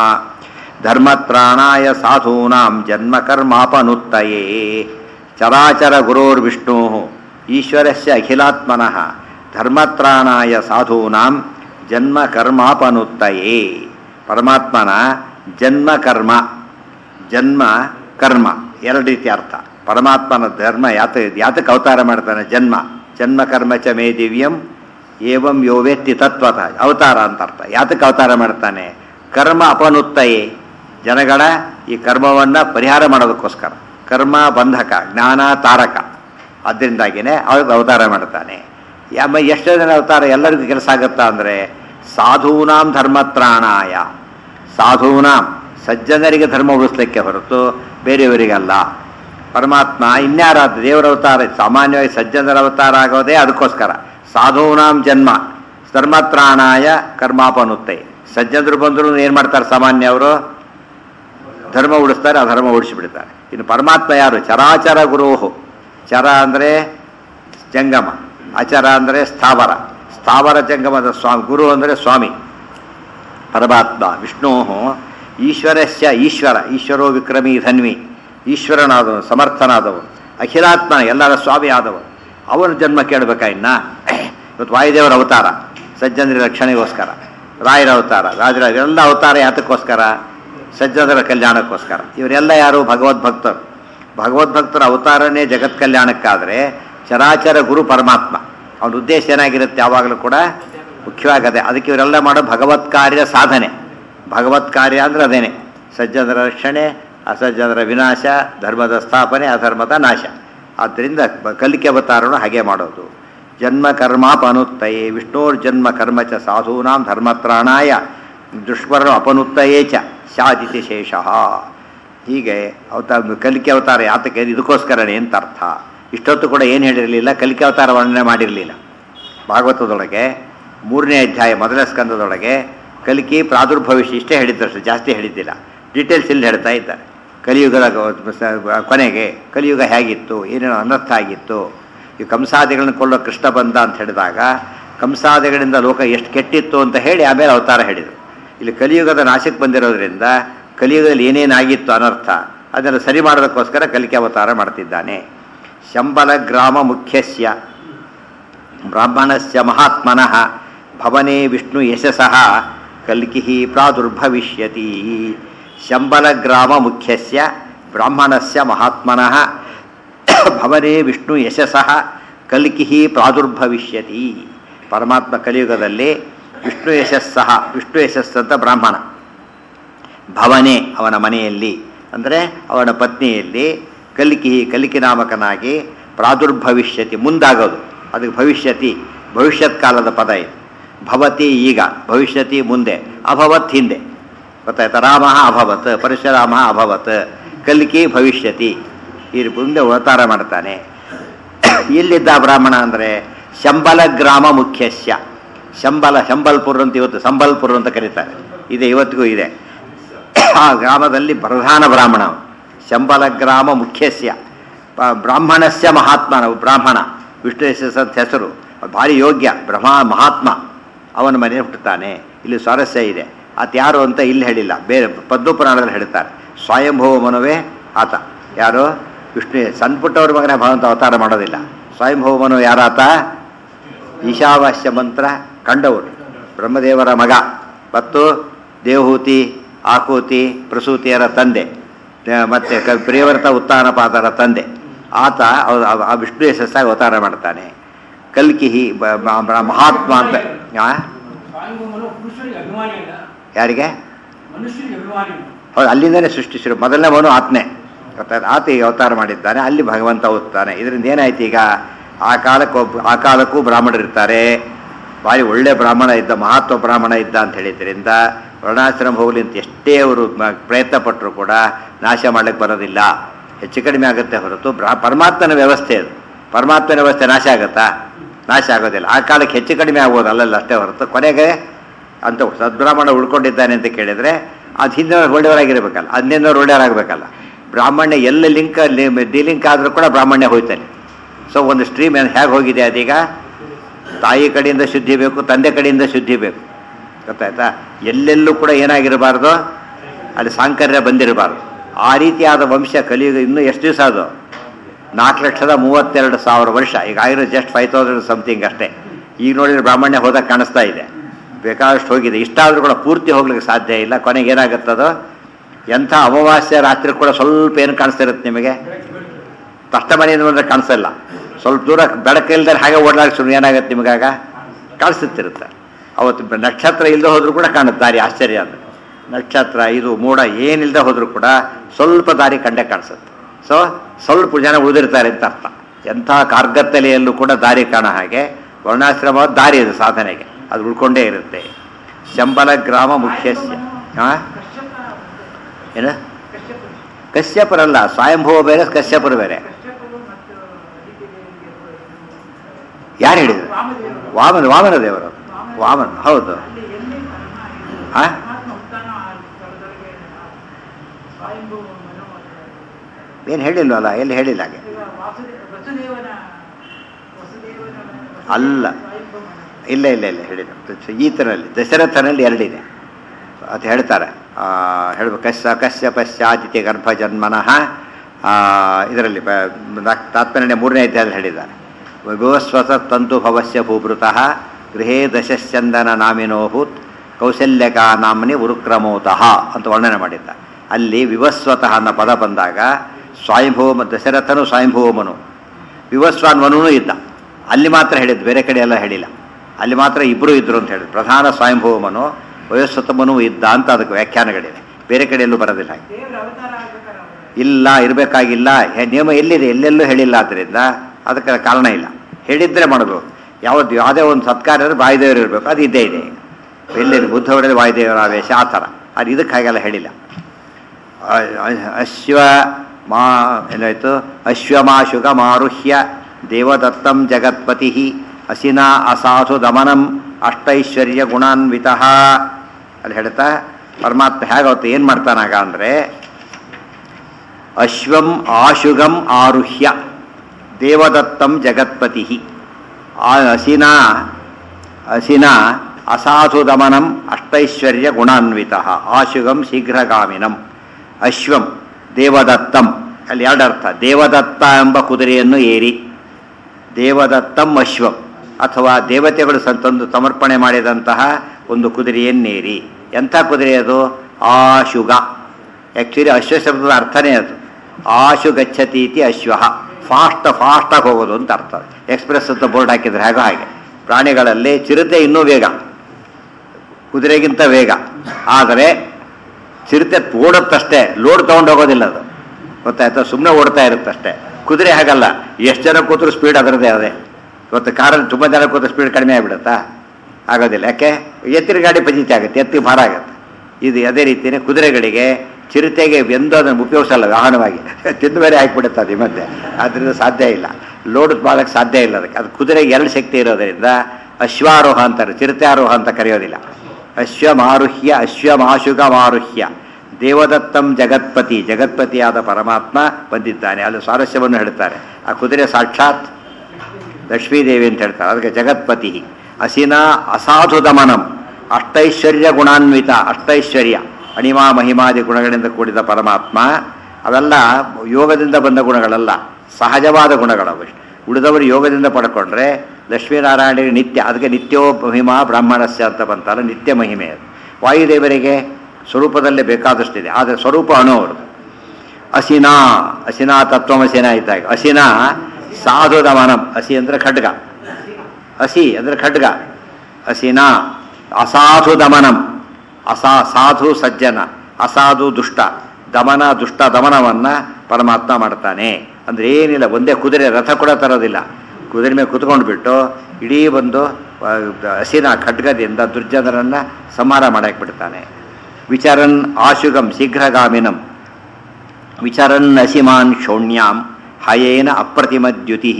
ಧರ್ಮತ್ರಾಣಾಯ ಸಾಧೂನಾಂ ಜನ್ಮ ಕರ್ಮಾಪನುತ್ತಯೇ ಚರಾಚರ ಗುರೋರ್ ವಿಷ್ಣೋ ಈಶ್ವರಸ್ಯ ಅಖಿಲಾತ್ಮನಃ ಧರ್ಮತ್ರಾಣಾಯ ಸಾಧೂನಾಂ ಜನ್ಮ ಕರ್ಮಾಪನುತ್ತಯೇ ಪರಮಾತ್ಮನ ಜನ್ಮ ಕರ್ಮ ಜನ್ಮ ಕರ್ಮ ಎರಡು ರೀತಿ ಅರ್ಥ ಪರಮಾತ್ಮನ ಧರ್ಮ ಯಾತ ಯಾತಕ್ಕೆ ಅವತಾರ ಮಾಡ್ತಾನೆ ಜನ್ಮ ಜನ್ಮ ಕರ್ಮ ಚ ಮೇ ದಿವ್ಯಂ ಏವಂ ಯೋ ವೇತ್ತಿ ತತ್ವತ ಅವತಾರ ಅಂತ ಅರ್ಥ ಯಾತಕ್ಕೆ ಅವತಾರ ಮಾಡ್ತಾನೆ ಕರ್ಮ ಅಪನುತ್ತಯೇ ಜನಗಳ ಈ ಕರ್ಮವನ್ನು ಪರಿಹಾರ ಮಾಡೋದಕ್ಕೋಸ್ಕರ ಕರ್ಮ ಬಂಧಕ ಜ್ಞಾನ ತಾರಕ ಅದರಿಂದಾಗಿನೇ ಅವ್ರಿಗೆ ಅವತಾರ ಮಾಡ್ತಾನೆ ಯಾಮ ಎಷ್ಟೋ ಜನ ಅವತಾರ ಎಲ್ಲರಿಗೂ ಕೆಲಸ ಆಗುತ್ತಾ ಅಂದರೆ ಸಾಧೂನಾಂ ಧರ್ಮತ್ರಾಣಾಯ ಸಾಧೂನಾಂ ಸಜ್ಜನರಿಗೆ ಧರ್ಮ ಉಳಿಸ್ಲಿಕ್ಕೆ ಹೊರತು ಬೇರೆಯವರಿಗಲ್ಲ ಪರಮಾತ್ಮ ಇನ್ಯಾರಾದ ದೇವರ ಅವತಾರ ಸಾಮಾನ್ಯವಾಗಿ ಸಜ್ಜನರ ಅವತಾರ ಆಗೋದೇ ಅದಕ್ಕೋಸ್ಕರ ಸಾಧೂನಾಂ ಜನ್ಮ ಧರ್ಮತ್ರಾಣಾಯ ಕರ್ಮಾಪನುತ್ತೆ ಸಜ್ಜನರು ಬಂದರು ಏನು ಮಾಡ್ತಾರೆ ಸಾಮಾನ್ಯ ಅವರು ಧರ್ಮ ಉಳಿಸ್ತಾರೆ ಆ ಧರ್ಮ ಉಳಿಸಿಬಿಡ್ತಾರೆ ಇನ್ನು ಪರಮಾತ್ಮ ಯಾರು ಚರಾಚರ ಗುರುಹು ಚರ ಅಂದರೆ ಜಂಗಮ ಅಚರ ಅಂದರೆ ಸ್ಥಾವರ ಸ್ಥಾವರ ಜಂಗಮದ ಸ್ವಾಮಿ ಗುರು ಅಂದರೆ ಸ್ವಾಮಿ ಪರಮಾತ್ಮ ವಿಷ್ಣು ಈಶ್ವರಸ್ಯ ಈಶ್ವರ ಈಶ್ವರೋ ವಿಕ್ರಮಿ ಧನ್ವಿ ಈಶ್ವರನಾದವನು ಸಮರ್ಥನಾದವನು ಅಖಿಲಾತ್ಮ ಎಲ್ಲರ ಸ್ವಾಮಿ ಆದವನು ಅವನ ಜನ್ಮ ಕೇಳಬೇಕಾ ಇನ್ನ ಇವತ್ತು ವಾಯುದೇವರ ಅವತಾರ ಸಜ್ಜನರ ರಕ್ಷಣೆಗೋಸ್ಕರ ರಾಯರ ಅವತಾರ ರಾಜರ ಎಲ್ಲ ಅವತಾರ ಯಾತಕ್ಕೋಸ್ಕರ ಸಜ್ಜನರ ಕಲ್ಯಾಣಕ್ಕೋಸ್ಕರ ಇವರೆಲ್ಲ ಯಾರು ಭಗವದ್ಭಕ್ತರು ಭಗವದ್ಭಕ್ತರ ಅವತಾರನೇ ಜಗತ್ ಕಲ್ಯಾಣಕ್ಕಾದರೆ ಚರಾಚರ ಗುರು ಪರಮಾತ್ಮ ಅವನ ಉದ್ದೇಶ ಏನಾಗಿರುತ್ತೆ ಯಾವಾಗಲೂ ಕೂಡ ಮುಖ್ಯವಾಗದೆ ಅದಕ್ಕೆ ಇವರೆಲ್ಲ ಮಾಡೋ ಭಗವತ್ ಕಾರ್ಯ ಸಾಧನೆ ಭಗವತ್ ಕಾರ್ಯ ಅಂದ್ರೆ ಅದೇನೆ ಸಜ್ಜನರ ರಕ್ಷಣೆ ಅಸಜ್ಜನರ ವಿನಾಶ ಧರ್ಮದ ಸ್ಥಾಪನೆ ಅಧರ್ಮದ ನಾಶ ಆದ್ದರಿಂದ ಬ- ಕಲಿಕೆ ಅವತಾರನು ಹಾಗೆ ಮಾಡೋದು ಜನ್ಮ ಕರ್ಮಾಪನುತ್ತಯೇ ವಿಷ್ಣೋರ್ ಜನ್ಮ ಕರ್ಮ ಚ ಸಾಧೂನಾಂ ಧರ್ಮತ್ರಾಣಾಯ ದುಷ್ಮರ ಅಪನುತ್ತಯೇ ಚ ಶಾದಿತಿ ಶೇಷಃ ಹೀಗೆ ಅವತಾರ ಕಲಿಕೆ ಅವತಾರ ಯಾತಕ್ಕೆ ಇದಕ್ಕೋಸ್ಕರನೇ ಅಂತ ಅರ್ಥ ಇಷ್ಟೊತ್ತು ಕೂಡ ಏನು ಹೇಳಿರಲಿಲ್ಲ ಕಲಿಕೆ ಅವತಾರ ವರ್ಣನೆ ಮಾಡಿರಲಿಲ್ಲ ಭಾಗವತದೊಳಗೆ ಮೂರನೇ ಅಧ್ಯಾಯ ಮೊದಲ ಸ್ಕಂದದೊಳಗೆ ಕಲಿಕೆ ಪ್ರಾದುರ್ಭವಿಷ್ಯ ಇಷ್ಟೇ ಹೇಳಿದ್ದಷ್ಟು ಜಾಸ್ತಿ ಹೇಳಿದ್ದಿಲ್ಲ ಡೀಟೇಲ್ಸ್ ಇಲ್ಲಿ ಹೇಳ್ತಾ ಇದ್ದಾರೆ ಕಲಿಯುಗದ ಗ- ಸ- ಕೊನೆಗೆ ಕಲಿಯುಗ ಹೇಗಿತ್ತು ಏನೇನು ಅನರ್ಥ ಆಗಿತ್ತು ಈ ಕಂಸಾದಿಗಳನ್ನು ಕೊಲ್ಲೋ ಕೃಷ್ಣ ಬಂದ ಅಂತ ಹೇಳಿದಾಗ ಕಂಸಾದಿಗಳಿಂದ ಲೋಕ ಎಷ್ಟು ಕೆಟ್ಟಿತ್ತು ಅಂತ ಹೇಳಿ ಆಮೇಲೆ ಅವತಾರ ಹೇಳಿದರು ಇಲ್ಲಿ ಕಲಿಯುಗದ ನಾಶಕ್ಕೆ ಬಂದಿರೋದ್ರಿಂದ ಕಲಿಯುಗದಲ್ಲಿ ಏನೇನಾಗಿತ್ತು ಅನರ್ಥ ಅದನ್ನು ಸರಿ ಮಾಡೋದಕ್ಕೋಸ್ಕರ ಕಲಿಕೆ ಅವತಾರ ಮಾಡ್ತಿದ್ದಾನೆ ಶಂಬಲ ಗ್ರಾಮ ಮುಖ್ಯಸ್ಯ ಬ್ರಾಹ್ಮಣಸ್ಯ ಮಹಾತ್ಮನಃ ಭವನೆ ವಿಷ್ಣು ಯಶಸಃ ಕಲ್ಕಿ ಪ್ರಾದುರ್ಭವಿಷ್ಯತಿ ಶಂಬಲ ಗ್ರಾಮ ಮುಖ್ಯಸ್ಯ ಬ್ರಾಹ್ಮಣಸ್ಯ ಮಹಾತ್ಮನಃ ಭವನೆ ವಿಷ್ಣು ಯಶಸಃ ಕಲ್ಕಿ ಪ್ರಾದುರ್ಭವಿಷ್ಯತಿ ಪರಮಾತ್ಮ ಕಲಿಯುಗದಲ್ಲಿ ವಿಷ್ಣು ಯಶಸ್ಸಹ ವಿಷ್ಣು ಯಶಸ್ಸು ಅಂತ ಬ್ರಾಹ್ಮಣ ಭವನೆ ಅವನ ಮನೆಯಲ್ಲಿ ಅಂದರೆ ಅವನ ಪತ್ನಿಯಲ್ಲಿ ಕಲಿಕಿ ಕಲಿಕಿ ನಾಮಕನಾಗಿ ಪ್ರಾದುರ್ಭವಿಷ್ಯತಿ ಮುಂದಾಗೋದು ಅದಕ್ಕೆ ಭವಿಷ್ಯತಿ ಭವಿಷ್ಯತ್ ಕಾಲದ ಪದ ಇದು ಭವತಿ ಈಗ ಭವಿಷ್ಯತಿ ಮುಂದೆ ಅಭವತ್ ಹಿಂದೆ ಗೊತ್ತಾಯ್ತಾ ರಾಮ ಅಭವತ್ ಪರಶುರಾಮ ಅಭವತ್ ಕಲಿಕಿ ಭವಿಷ್ಯತಿ ಈ ಮುಂದೆ ಅವತಾರ ಮಾಡ್ತಾನೆ ಎಲ್ಲಿದ್ದ ಬ್ರಾಹ್ಮಣ ಅಂದರೆ ಶಂಬಲ ಗ್ರಾಮ ಮುಖ್ಯಸ್ಯ ಶಂಬಲ ಶಂಬಲ್ಪುರ್ ಅಂತ ಇವತ್ತು ಸಂಬಲ್ಪುರ್ ಅಂತ ಕರೀತಾರೆ ಇದೆ ಇವತ್ತಿಗೂ ಇದೆ ಆ ಗ್ರಾಮದಲ್ಲಿ ಪ್ರಧಾನ ಬ್ರಾಹ್ಮಣ ಅವನು. ಶಂಬಲ ಗ್ರಾಮ ಮುಖ್ಯಸ್ಯ ಪ- ಬ್ರಾಹ್ಮಣಸ್ಯ ಮಹಾತ್ಮನ ಬ್ರಾಹ್ಮಣ ವಿಷ್ಣು ಅಂತ ಹೆಸರು ಅವ್ನು ಭಾರಿ ಯೋಗ್ಯ ಬ್ರಹ್ಮ ಮಹಾತ್ಮ ಅವನ ಮನೆ ಹುಟ್ಟುತ್ತಾನೆ ಇಲ್ಲಿ ಸ್ವಾರಸ್ಯ ಇದೆ ಆತ ಯಾರು ಅಂತ ಇಲ್ಲಿ ಹೇಳಿಲ್ಲ ಬೇರೆ ಪದ್ಮಪುರಾಣದಲ್ಲಿ ಹೇಳ್ತಾರೆ ಸ್ವಯಂಭವ ಮನುವೇ ಆತ ಯಾರು ವಿಷ್ಣು ಸಣ್ಣ ಪುಟ್ಟವ್ರ ಮಗನೇ ಭಗವಂತ ಅವತಾರ ಮಾಡೋದಿಲ್ಲ ಸ್ವಯಂಭವ ಮನು ಯಾರಾತ ಈಶಾವಾಸ್ಯ ಮಂತ್ರ ಕಂಡವರು ಬ್ರಹ್ಮದೇವರ ಮಗ ಮತ್ತು ದೇವಹೂತಿ ಆಕೂತಿ ಪ್ರಸೂತಿಯರ ತಂದೆ ಆ, ಮತ್ತೆ ಕ ಪ್ರಿಯವ್ರತ ಉತ್ಥಾನಪಾದರ ತಂದೆ ಆತ ಅವ್ರು ಆ- ಆ ವಿಷ್ಣು ಯಶಸ್ಸಾಗಿ ಅವತಾರ ಮಾಡ್ತಾನೆ ಕಲ್ಕಿಹಿ ಬ- ಬ- ಬ- ಮಹಾತ್ಮ ಅಂತ ಆ? ಸ್ವಾಮಿಭೂಮನು ಪುರುಷರಿಗೆ ಅಭಿಮಾನಿ ಅಲ್ಲ ಯಾರಿಗೆ ಮನುಷ್ಯರಿಗೆ ಅಭಿಮಾನಿ ಅಲ್ಲ. ಹೌದು ಅಲ್ಲಿಂದನೇ ಸೃಷ್ಟಿಸಿರು ಮೊದಲನೇ ಮನು ಆತ್ಮೆ ಗೊತ್ತಾಯ್ತು ಆತ ಈಗ ಅವತಾರ ಮಾಡಿದ್ದಾನೆ ಅಲ್ಲಿ ಭಗವಂತ ಓದ್ತಾನೆ ಇದರಿಂದ ಏನಾಯ್ತು ಈಗ ಆ ಕಾಲಕ್ಕೆ ಒಬ್ಬ ಆ ಕಾಲಕ್ಕೂ ಬ್ರಾಹ್ಮಣರು ಇರ್ತಾರೆ ಭಾರಿ ಒಳ್ಳೆ ಬ್ರಾಹ್ಮಣ ಇದ್ದ ಮಹತ್ವ ಬ್ರಾಹ್ಮಣ ಇದ್ದ ಅಂತ ಹೇಳಿದ್ರಿಂದ ವರ್ಣಾಶ್ರಮ ಹೋಗಲಿ ಅಂತ ಎಷ್ಟೇ ಅವರು ಮ- ಪ್ರಯತ್ನ ಪಟ್ಟರು ಕೂಡ ನಾಶ ಮಾಡ್ಲಿಕ್ಕೆ ಬರೋದಿಲ್ಲ ಹೆಚ್ಚು ಕಡಿಮೆ ಆಗುತ್ತೆ ಹೊರತು ಬ್ರಾ ಪರಮಾತ್ಮನ ವ್ಯವಸ್ಥೆ ಅದು ಪರಮಾತ್ಮನ ವ್ಯವಸ್ಥೆ ನಾಶ ಆಗುತ್ತಾ ನಾಶ ಆಗೋದಿಲ್ಲ ಆ ಕಾಲಕ್ಕೆ ಹೆಚ್ಚು ಕಡಿಮೆ ಆಗ್ಬೋದು ಅಲ್ಲಲ್ಲ ಅಷ್ಟೇ ಹೊರತು ಕೊನೆಗೆ ಅಂತ ಸದ್ಬ್ರಾಹ್ಮಣ ಉಳ್ಕೊಂಡಿದ್ದಾನೆ ಅಂತ ಕೇಳಿದರೆ ಅದು ಹಿಂದೆ ಒಳ್ಳೆಯವರಾಗಿರ್ಬೇಕಲ್ಲ ಅಂದಿನವ್ರು ಒಳ್ಳೆಯವರಾಗಬೇಕಲ್ಲ ಬ್ರಾಹ್ಮಣ್ಯ ಎಲ್ಲ ಲಿಂಕ್ ಡಿಲಿಂಕ್ ಆದರೂ ಕೂಡ ಬ್ರಾಹ್ಮಣ್ಯ ಹೋಯ್ತಾನೆ ಸೊ ಒಂದು ಸ್ಟ್ರೀಮ್ ಹೇಗೆ ಹೋಗಿದೆ ಅದೀಗ ತಾಯಿ ಕಡೆಯಿಂದ ಶುದ್ಧಿ ಬೇಕು ತಂದೆ ಕಡೆಯಿಂದ ಶುದ್ಧಿ ಬೇಕು ಗೊತ್ತಾಯ್ತಾ ಎಲ್ಲೆಲ್ಲೂ ಕೂಡ ಏನಾಗಿರಬಾರ್ದು ಅಲ್ಲಿ ಸಾಂಕರ್ಯ ಬಂದಿರಬಾರ್ದು ಆ ರೀತಿಯಾದ ವಂಶ ಕಲಿಯುಗ ಇನ್ನೂ ಎಷ್ಟು ದಿವಸ ಅದು ನಾಲ್ಕು ಲಕ್ಷದ ಮೂವತ್ತೆರಡು ಸಾವಿರ ವರ್ಷ ಈಗ ಆಗಿರೋ ಜಸ್ಟ್ ಫೈವ್ ತೌಸಂಡ್ ಸಮಥಿಂಗ್ ಅಷ್ಟೇ ಈಗ ನೋಡಿದ್ರೆ ಬ್ರಾಹ್ಮಣ್ಯ ಹೋದಾಗ ಕಾಣಿಸ್ತಾ ಇದೆ ಬೇಕಾದಷ್ಟು ಹೋಗಿದೆ ಇಷ್ಟಾದರೂ ಕೂಡ ಪೂರ್ತಿ ಹೋಗ್ಲಿಕ್ಕೆ ಸಾಧ್ಯ ಇಲ್ಲ ಕೊನೆಗೆ ಏನಾಗುತ್ತದೋ ಎಂಥ ಅಮಾವಾಸ್ಯ ರಾತ್ರಿ ಕೂಡ ಸ್ವಲ್ಪ ಏನು ಕಾಣಿಸ್ತಾ ಇರುತ್ತೆ ನಿಮಗೆ ತಷ್ಟ ಮನೆಯಿಂದ ಬಂದರೆ ಕಾಣಿಸಲ್ಲ ಸ್ವಲ್ಪ ದೂರ ಬೆಳಕಿಲ್ದರೆ ಹಾಗೆ ಓಡಾಡಿ ಶುರು ಏನಾಗುತ್ತೆ ನಿಮಗಾಗ ಕಾಣಿಸುತ್ತಿರುತ್ತೆ ಅವತ್ತು ಬ- ನಕ್ಷತ್ರ ಇಲ್ಲದೆ ಹೋದರೂ ಕೂಡ ಕಾಣುತ್ತೆ ದಾರಿ ಆಶ್ಚರ್ಯ ಅಂದರೆ ನಕ್ಷತ್ರ ಇದು ಮೋಡ ಏನಿಲ್ಲದೆ ಹೋದರೂ ಕೂಡ ಸ್ವಲ್ಪ ದಾರಿ ಕಂಡೇ ಕಾಣಿಸುತ್ತೆ ಸೊ ಸ್ವಲ್ಪ ಜನ ಉಳಿದಿರ್ತಾರೆ ಅಂತ ಅರ್ಥ ಎಂಥ ಕಾರ್ಗತ್ತಲೆಯಲ್ಲೂ ಕೂಡ ದಾರಿ ಕಾಣೋ ಹಾಗೆ ವರ್ಣಾಶ್ರಮ ದಾರಿ ಇದೆ ಸಾಧನೆಗೆ ಅದು ಉಳ್ಕೊಂಡೇ ಇರುತ್ತೆ ಶಂಬಲ ಗ್ರಾಮ ಮುಖ್ಯಸ್ಯ ಹಾಂ ಕಶ್ಯಪ ಏನ ಕಶ್ಯಪ ಕಶ್ಯಪರಲ್ಲ ಸ್ವಯಂಭವ ಬೇರೆ ಕಶ್ಯಪರು ಬೇರೆ ಕಶ್ಯಪರು ಮತ್ತು ಅದಿತಿ ದೇವಿಗೆ ಯಾರು ಹೇಳಿದ್ರು ವಾಮದೇವರು ವಾಮನ ವಾಮನ ದೇವರು ವಾಮನ ಹೌದು ಅಲ್ಲಿ ಎಲ್ಲಿ ಪರಮ ಆ? ಪರಮಾತ್ಮ ಉತ್ಥಾನ ಆ ಸ್ಥಳದೊಳಗೆ ಸ್ವಯಂಭೂ ಮನೋ ಏನು ಹೇಳಿಲ್ವಲ್ಲ ಎಲ್ಲಿ ಹೇಳಿಲ್ಲ ಹಾಗೆ ಈಗ ವಾಸುದೇ ವಸುದೇವನ ವಸುದೇವನ ಅಲ್ಲ. ಸ್ವಯಂಭೂ ಮನ. ಇಲ್ಲ ಇಲ್ಲ ಇಲ್ಲ ಹೇಳಿಲ್ಲ ಈತನಲ್ಲಿ ದಶರಥನಲ್ಲಿ ಎರಡಿದೆ ಅದು ಹೇಳ್ತಾರೆ ಆ, ಹೇಳ್ಬೇಕು ಕಶ್ಯ ಕಶ್ಯ ಪಶ್ಚಾದಿತ್ಯ ಗರ್ಭ ಜನ್ಮನಃ ಇದರಲ್ಲಿ ತಾತ್ಪರ್ಯ ಮೂರನೇ ಅಧ್ಯಾಯದಲ್ಲಿ ಹೇಳಿದ್ದಾರೆ ವಿಭವಸ್ವತ ತಂತು ಭವಸ್ಯ ಭೂಭೃತಃ ಗೃಹೇ ದಶಸ್ಯಂದನ ನಾಮಿನೋಭೂತ್ ಕೌಶಲ್ಯಕಾ ನಾಮ್ನಿ ಉರುಕ್ರಮೋತಃ ಅಂತ ವರ್ಣನೆ ಮಾಡಿದ್ದ ಅಲ್ಲಿ ವಿವಸ್ವತಃ ಅನ್ನೋ ಪದ ಬಂದಾಗ ಸ್ವಯಂಭೂಮ ದಶರಥನು ಸ್ವಯಂಭೂಮನು ವಿವಸ್ವಾನ್ವನೂ ಇದ್ದ ಅಲ್ಲಿ ಮಾತ್ರ ಹೇಳಿದ್ದು ಬೇರೆ ಕಡೆ ಎಲ್ಲ ಹೇಳಿಲ್ಲ ಅಲ್ಲಿ ಮಾತ್ರ ಇಬ್ಬರು ಇದ್ರು ಅಂತ ಹೇಳಿದ್ರು ಪ್ರಧಾನ ಸ್ವಯಂಭೂಮನು ವಯೋಸ್ವತಮನು ಇದ್ದ ಅಂತ ಅದಕ್ಕೆ ವ್ಯಾಖ್ಯಾನಗಳಿದೆ ಬೇರೆ ಕಡೆ ಎಲ್ಲೂ ಬರೋದಿಲ್ಲ ಹಾಗೆ ದೇವರ ಅವತಾರ ಆಗ್ಬೇಕಾರೆ ಅವರು ಇಲ್ಲ ಇರಬೇಕಾಗಿಲ್ಲ ಹೆ- ನಿಯಮ ಎಲ್ಲಿದೆ ಎಲ್ಲೆಲ್ಲೂ ಹೇಳಿಲ್ಲ ಆದ್ದರಿಂದ ಅದಕ್ಕೆ ಕಾರಣ ಇಲ್ಲ ಹೇಳಿದ್ರೆ ಮಾಡಬೇಕು ಯಾವತ್ತು ಯಾವುದೇ ಒಂದು ಸತ್ಕಾರ ಇದ್ರೆ ವಾಯುದೇವರು ಇರಬೇಕು ಅದು ಇದ್ದೇ ಇದೆ ಎಲ್ಲಿದೆ ಬುದ್ಧ ಹೊಡೆದ ವಾಯುದೇವರ ಆವೇಶ ಆ ಥರ ಅದು ಇದಕ್ಕೆ ಹಾಗೆಲ್ಲ ಹೇಳಿಲ್ಲ ಅ- ಅ- ಅಶ್ವ ಮಾ ಏನಾಯಿತು ಅಶ್ವಮಾಶುಗ ಮಾರುಹ್ಯ ದೇವದತ್ತಂ ಜಗತ್ಪತಿ ಅಸಿನಾ ಅಸಾಧು ದಮನಂ ಅಷ್ಟೈಶ್ವರ್ಯ ಗುಣಾನ್ವಿತ ಅಲ್ಲಿ ಹೇಳ್ತಾ ಪರಮಾತ್ಮ ಹೇಗಾವತ್ತು ಏನು ಮಾಡ್ತಾನಾಗ ಅಂದರೆ ಅಶ್ವಂ ಆಶುಗಂ ಆರುಹ್ಯ ದೇವದತ್ತಂ ಜಗತ್ಪತಿ ಆ ಅಸಿನ ಅಸಿನ ಅಸಾಧು ದಮನಂ ಅಷ್ಟೈಶ್ವರ್ಯ ಗುಣಾನ್ವಿತ ಆಶುಗಂ ಶೀಘ್ರಗಾಮಿನಂ ಅಶ್ವಂ ದೇವದತ್ತಂ ಅಲ್ಲಿ ಎರಡು ಅರ್ಥ ದೇವದತ್ತ ಎಂಬ ಕುದುರೆಯನ್ನು ಏರಿ ದೇವದತ್ತಂ ಅಶ್ವಂ ಅಥವಾ ದೇವತೆಗಳು ಸ- ತಂದು ಸಮರ್ಪಣೆ ಮಾಡಿದಂತಹ ಒಂದು ಕುದುರೆಯನ್ನೇರಿ ಎಂಥ ಕುದುರೆ ಅದು ಆಶುಗ ಆ್ಯಕ್ಚುಲಿ ಅಶ್ವ ಶಬ್ದದ ಅರ್ಥನೇ ಅದು ಆಶು ಗಚ್ಚತಿ ಇತಿ ಅಶ್ವ ಫಾಸ್ಟ್ ಫಾಸ್ಟಾಗಿ ಹೋಗೋದು ಅಂತ ಅರ್ಥ ಎಕ್ಸ್ಪ್ರೆಸ್ ಅಂತ ಬೋರ್ಡ್ ಹಾಕಿದ್ರೆ ಹಾಗೋ ಹಾಗೆ ಪ್ರಾಣಿಗಳಲ್ಲಿ ಚಿರತೆ ಇನ್ನೂ ವೇಗ ಕುದುರೆಗಿಂತ ವೇಗ ಆದರೆ ಚಿರತೆ ಓಡುತ್ತಷ್ಟೇ ಲೋಡ್ ತೊಗೊಂಡು ಹೋಗೋದಿಲ್ಲ ಅದು ಗೊತ್ತಾಯ್ತಾ ಸುಮ್ಮನೆ ಓಡ್ತಾ ಇರುತ್ತಷ್ಟೇ ಕುದುರೆ ಹಾಗಲ್ಲ ಎಷ್ಟು ಜನ ಕೂತರು ಸ್ಪೀಡ್ ಅದರದೇ ಅದೇ ಇವತ್ತು ಕಾರಲ್ಲಿ ತುಂಬ ಜನ ಕೂತ್ರೆ ಸ್ಪೀಡ್ ಕಡಿಮೆ ಆಗಿಬಿಡುತ್ತಾ ಆಗೋದಿಲ್ಲ ಯಾಕೆ ಎತ್ತಿನ ಗಾಡಿ ಪಂಜಿತಿ ಆಗುತ್ತೆ ಎತ್ತಿ ಭಾರ ಆಗುತ್ತೆ ಇದು ಅದೇ ರೀತಿಯೇ ಕುದುರೆಗಳಿಗೆ ಚಿರತೆಗೆ ಎಂದೂ ಅದನ್ನು ಉಪಯೋಗಿಸಲ್ಲ ವಾಹನವಾಗಿ ತಿಂದು ಬೇರೆ ಹಾಕಿಬಿಡುತ್ತೆ ಅದು ಈ ಮಧ್ಯೆ ಆದ್ದರಿಂದ ಸಾಧ್ಯ ಇಲ್ಲ ಲೋಡ್ ಮಾಡೋಕ್ಕೆ ಸಾಧ್ಯ ಇಲ್ಲ ಅದಕ್ಕೆ ಅದು ಕುದುರೆಗೆ ಎರಡು ಶಕ್ತಿ ಇರೋದರಿಂದ ಅಶ್ವಾರೋಹ ಅಂತಾರೆ ಚಿರತೆಯಾರೋಹ ಅಂತ ಕರೆಯೋದಿಲ್ಲ ಅಶ್ವಮಾರುಹ್ಯ ಅಶ್ವಮಾಶುಗಮಾರುಹ್ಯ ದೇವದತ್ತಂ ಜಗತ್ಪತಿ ಜಗತ್ಪತಿಯಾದ ಪರಮಾತ್ಮ ಬಂದಿದ್ದಾನೆ ಅಲ್ಲಿ ಸ್ವಾರಸ್ಯವನ್ನು ಹೇಳ್ತಾರೆ ಆ ಕುದುರೆ ಸಾಕ್ಷಾತ್ ಲಕ್ಷ್ಮೀದೇವಿ ಅಂತ ಹೇಳ್ತಾರೆ ಅದಕ್ಕೆ ಜಗತ್ಪತಿ ಅಸಿನ ಅಸಾಧು ದಮನಂ ಅಷ್ಟೈಶ್ವರ್ಯ ಗುಣಾನ್ವಿತ ಅಷ್ಟೈಶ್ವರ್ಯ ಅಣಿಮಾ ಮಹಿಮಾದಿ ಗುಣಗಳಿಂದ ಕೂಡಿದ ಪರಮಾತ್ಮ ಅವೆಲ್ಲ ಯೋಗದಿಂದ ಬಂದ ಗುಣಗಳಲ್ಲ ಸಹಜವಾದ ಗುಣಗಳವು ಉಳಿದವರು ಯೋಗದಿಂದ ಪಡ್ಕೊಂಡ್ರೆ ಲಕ್ಷ್ಮೀನಾರಾಯಣರಿಗೆ ನಿತ್ಯ ಅದಕ್ಕೆ ನಿತ್ಯೋ ಮಹಿಮಾ ಬ್ರಾಹ್ಮಣಸ್ಯ ಅಂತ ಬಂತಲ್ಲ ನಿತ್ಯ ಮಹಿಮೆ ಅದು ವಾಯುದೇವರಿಗೆ ಸ್ವರೂಪದಲ್ಲೇ ಬೇಕಾದಷ್ಟಿದೆ ಆದರೆ ಸ್ವರೂಪ ಅಣು ಅವ್ರದ್ದು ಅಸಿನಾ ಅಸಿನಾ ತತ್ವಮಸಿನ ಇದ್ದಾಗ ಅಸಿನ ಸಾಧು ದಮನಂ ಅಸಿ ಅಂದರೆ ಖಡ್ಗ ಅಸಿ ಅಂದರೆ ಖಡ್ಗ ಅಸಿನ ಅಸಾಧು ದಮನಂ ಅಸಾ ಸಾಧು ಸಜ್ಜನ ಅಸಾಧು ದುಷ್ಟ ದಮನ ದುಷ್ಟ ದಮನವನ್ನ ಪರಮಾತ್ಮ ಮಾಡ್ತಾನೆ ಅಂದ್ರೆ ಏನಿಲ್ಲ ಒಂದೇ ಕುದುರೆ ರಥ ಕೂಡ ತರೋದಿಲ್ಲ ಕುದುರೆ ಮೇಲೆ ಕುತ್ಕೊಂಡು ಬಿಟ್ಟು ಇಡೀ ಒಂದು ಆ, ಹಸಿನ ಖಡ್ಗದಿಂದ ದುರ್ಜನರನ್ನ ಸಂಹಾರ ಮಾಡಕ್ಕೆ ಬಿಡ್ತಾನೆ ವಿಚರನ್ ಆಶುಗಂ ಶೀಘ್ರಗಾಮಿನಂ ವಿಚರನ್ ಅಸಿಮಾನ್ ಶೋಣ್ಯಾಂ ಹಯೇನ ಅಪ್ರತಿಮದ್ಯುತಿ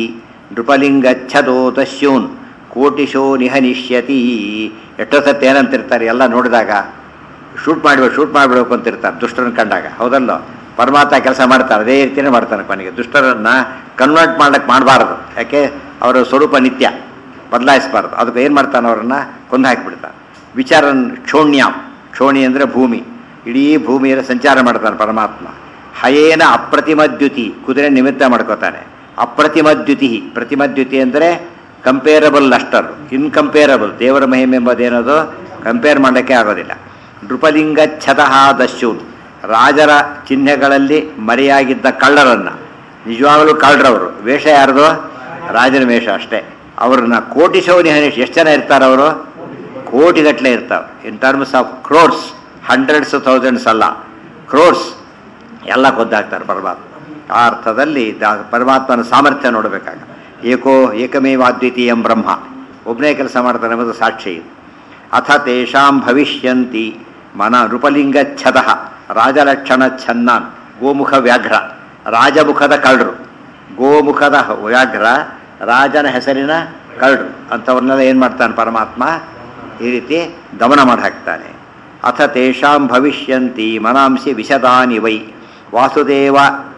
ನೃಪಲಿಂಗಚ್ಛದೋತಸ್ಯೂನ್ ಕೋಟಿಶೋ ನಿಹನಿಷ್ಯತಿ ಎಷ್ಟೋ ಸತಿ ಏನಂತಿರ್ತಾರೆ ಎಲ್ಲ ನೋಡಿದಾಗ ಶೂಟ್ ಮಾಡಿಬಿಡು ಶೂಟ್ ಮಾಡಿಬಿಡ್ಬೇಕು ಅಂತಿರ್ತಾರೆ ದುಷ್ಟರನ್ನ ಕಂಡಾಗ ಹೌದಲ್ಲೋ ಪರಮಾತ್ಮ ಕೆಲಸ ಮಾಡ್ತಾರೆ ಅದೇ ರೀತಿಯೇ ಮಾಡ್ತಾನೆ ಕೊನೆಗೆ ದುಷ್ಟರನ್ನ ಕನ್ವರ್ಟ್ ಮಾಡ್ಲಿಕ್ಕೆ ಮಾಡಬಾರ್ದು ಯಾಕೆ ಅವರ ಸ್ವರೂಪ ನಿತ್ಯ ಬದಲಾಯಿಸಬಾರ್ದು ಅದಕ್ಕೆ ಏನು ಮಾಡ್ತಾನೆ ಅವರನ್ನು ಕೊಂದು ಹಾಕಿಬಿಡ್ತಾನೆ ವಿಚಾರನ್ ಕ್ಷೋಣ್ಯಾಂ ಕ್ಷೋಣಿ ಅಂದರೆ ಭೂಮಿ ಇಡೀ ಭೂಮಿಯಲ್ಲಿ ಸಂಚಾರ ಮಾಡ್ತಾನೆ ಪರಮಾತ್ಮ ಹಯೇನ ಅಪ್ರತಿಮದ್ಯುತಿ ಕುದುರೆ ನಿಮಿತ್ತ ಮಾಡ್ಕೋತಾನೆ ಅಪ್ರತಿಮದ್ಯುತಿ ಪ್ರತಿಮದ್ಯುತಿ ಅಂದರೆ ಕಂಪೇರಬಲ್ ಅಷ್ಟರ್ ಇನ್ಕಂಪೇರಬಲ್ ದೇವರ ಮಹಿಮೆ ಎಂಬುದೇನದು ಕಂಪೇರ್ ಮಾಡೋಕ್ಕೆ ಆಗೋದಿಲ್ಲ ನೃಪಲಿಂಗ ಛತಃ ದಸ್ಯೂನ್ ರಾಜರ ಚಿಹ್ನೆಗಳಲ್ಲಿ ಮರೆಯಾಗಿದ್ದ ಕಳ್ಳರನ್ನು ನಿಜವಾಗಲೂ ಕಳ್ಳರವರು ವೇಷ ಯಾರ್ದು ರಾಜನ ವೇಷ ಅಷ್ಟೇ ಅವ್ರನ್ನ ಕೋಟಿ ಶೌನಿ ಹರೀಶ್ ಎಷ್ಟು ಜನ ಇರ್ತಾರೆ ಅವರು ಕೋಟಿಗಟ್ಟಲೆ ಇರ್ತಾವೆ in terms of crores hundreds thousands ಅಲ್ಲ ಕ್ರೋರ್ಸ್ ಎಲ್ಲ ಕೊಂದಾಗ್ತಾರೆ ಪರಮಾತ್ಮ ಆ ಅರ್ಥದಲ್ಲಿ ದ- ಪರಮಾತ್ಮನ ಸಾಮರ್ಥ್ಯ ನೋಡಬೇಕಾಗ ಏಕೋ ಏಕಮೇವಾದ್ವಿತೀಯಂ ಬ್ರಹ್ಮ ಒಬ್ಬನೇ ಕೆಲಸ ಮಾಡ್ತಾನೆ ಎಂಬುದು ಸಾಕ್ಷಿ ಇದು ಅಥ ತೇಷಾಂ ಭವಿಷ್ಯಂತಿ ಮನ ನೃಪಲಿಂಗಚ್ಛದಃ ರಾಜಲಕ್ಷಣ ಛನ್ನಾನ್ ಗೋಮುಖ ವ್ಯಾಘ್ರ ರಾಜಮುಖದ ಕಳ್ಳರು ಗೋಮುಖದ ವ್ಯಾಘ್ರ ರಾಜನ ಹೆಸರಿನ ಕಳ್ಳರು ಅಂಥವ್ರನ್ನೆಲ್ಲ ಏನು ಮಾಡ್ತಾನೆ ಪರಮಾತ್ಮ ಈ ರೀತಿ ದಮನ ಮಾಡಿ ಹಾಕ್ತಾನೆ ಅಥ ತೇಷಾಂ ಭವಿಷ್ಯಂತಿ ಮನಾಂಸಿ ವಿಶದಾನಿ ವೈ ವಾಸುದೇವ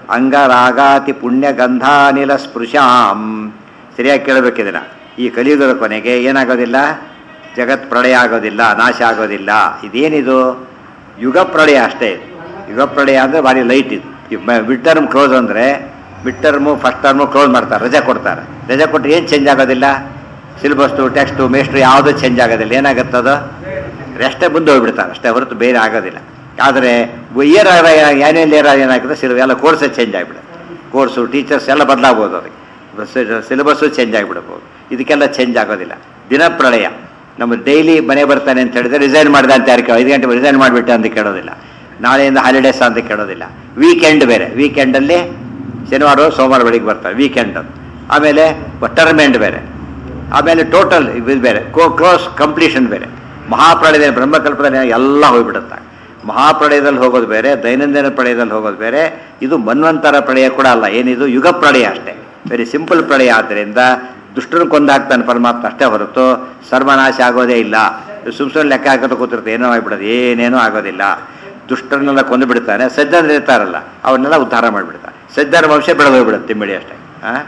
ಅಂಗರಾಗಾತಿ ಪುಣ್ಯಗಂಧಾನಿಲ ಸ್ಪೃಶಾಂ ಸರಿಯಾಗಿ ಕೇಳಬೇಕಿದನ ಈ ಕಲಿಯುಗದ ಕೊನೆಗೆ ಏನಾಗೋದಿಲ್ಲ ಜಗತ್ ಪ್ರಳಯ ಆಗೋದಿಲ್ಲ ನಾಶ ಆಗೋದಿಲ್ಲ ಇದೇನಿದು ಯುಗ ಪ್ರಳಯ ಅಷ್ಟೇ ಇದು. ಯುಗ ಪ್ರಳಯ ಅಂದರೆ ಭಾರಿ ಲೈಟ್ ಇದು ಮಿಡ್ ಟರ್ಮ್ ಕ್ಲೋಸ್ ಅಂದರೆ mid term first term close ಮಾಡ್ತಾರೆ ರಜೆ ಕೊಡ್ತಾರೆ ರಜೆ ಕೊಟ್ಟರೆ ಏನು ಚೇಂಜ್ ಆಗೋದಿಲ್ಲ ಸಿಲೆಬಸ್ಟು ಟೆಕ್ಸ್ಟು ಮೇಸ್ಟ್ರು ಯಾವುದೂ ಚೇಂಜ್ ಆಗೋದಿಲ್ಲ ಏನಾಗುತ್ತದು ಅಷ್ಟೇ ಮುಂದೆ ಹೋಗ್ಬಿಡ್ತಾರೆ ಅಷ್ಟೇ ಹೊರತು ಬೇರೆ ಆಗೋದಿಲ್ಲ ಆದರೆ ಇಯರ್ ಆ್ಯನ್ಯಲ್ ಇಯರ್ ಏನಾಗುತ್ತೆ ಸಿಲ ಎಲ್ಲ ಕೋರ್ಸೇ ಚೇಂಜ್ ಆಗಿಬಿಡುತ್ತೆ ಕೋರ್ಸು ಟೀಚರ್ಸ್ ಎಲ್ಲ ಬದಲಾಗ್ಬೋದು ಅದಕ್ಕೆ ಸಿಲೆಬಸ್ಸು ಚೇಂಜ್ ಆಗಿಬಿಡ್ಬೋದು ಇದಕ್ಕೆಲ್ಲ ಚೇಂಜ್ ಆಗೋದಿಲ್ಲ ದಿನ ಪ್ರಳಯ ನಮ್ಮ ಡೈಲಿ ಮನೆ ಬರ್ತಾನೆ ಅಂತ ಹೇಳಿದ್ರೆ ರಿಸೈನ್ ಮಾಡಿದೆ ಅಂತ ಯಾರು ಕೇಳೋ ಐದು ಗಂಟೆ ರಿಸೈನ್ ಮಾಡಿಬಿಟ್ಟೆ ಅಂತ ಕೇಳೋದಿಲ್ಲ ನಾಳೆಯಿಂದ ಹಾಲಿಡೇಸ್ ಅಂತ ಕೇಳೋದಿಲ್ಲ ವೀಕೆಂಡ್ ಬೇರೆ ವೀಕೆಂಡಲ್ಲಿ ಶನಿವಾರ ಸೋಮವಾರ ಬೆಳಿಗ್ಗೆ ಬರ್ತಾರೆ ವೀಕೆಂಡ್ ಆಮೇಲೆ ಟರ್ಮೆಂಟ್ ಬೇರೆ ಆಮೇಲೆ ಟೋಟಲ್ ಇದು ಬೇರೆ ಕೋ ಕ್ಲೋಸ್ ಕಂಪ್ಲೀಷನ್ ಬೇರೆ ಮಹಾಪ್ರಳಯದಲ್ಲಿ ಬ್ರಹ್ಮಕಲ್ಪದಲ್ಲಿ ಎಲ್ಲ ಹೋಗ್ಬಿಡುತ್ತೆ ಮಹಾಪ್ರಳಯದಲ್ಲಿ ಹೋಗೋದು ಬೇರೆ ದೈನಂದಿನ ಪ್ರಳಯದಲ್ಲಿ ಹೋಗೋದು ಬೇರೆ ಇದು ಮನ್ವಂತರ ಪ್ರಳಯ ಕೂಡ ಅಲ್ಲ ಏನಿದು ಯುಗ ಪ್ರಳಯ ಅಷ್ಟೇ ವೆರಿ ಸಿಂಪಲ್ ಪ್ರಳಯ ಆದ್ದರಿಂದ ದುಷ್ಟರನ್ನು ಕೊಂದಾಗ್ತಾನೆ ಪರಮಾತ್ಮ ಅಷ್ಟೇ ಹೊರತು ಸರ್ವನಾಶ ಆಗೋದೇ ಇಲ್ಲ ಸುಮ್ ಸುಮ್ಮನೆ ಲೆಕ್ಕ ಹಾಕೋದು ಕೂತಿರುತ್ತೆ ಏನೋ ಆಗ್ಬಿಡೋದು ಏನೇನೂ ಆಗೋದಿಲ್ಲ ದುಷ್ಟರನ್ನೆಲ್ಲ ಕೊಂದು ಬಿಡ್ತಾನೆ ಸಜ್ಜನರು ಇರ್ತಾರಲ್ಲ ಅವನ್ನೆಲ್ಲ ಉದ್ಧಾರ ಮಾಡಿಬಿಡ್ತಾನೆ ಸಜ್ಜನ ವಂಶ ಬೆಳೆದೋಗ್ಬಿಡುತ್ತೆ ತಿಂಬಿಡಿ ಅಷ್ಟೇ ಹಾಂ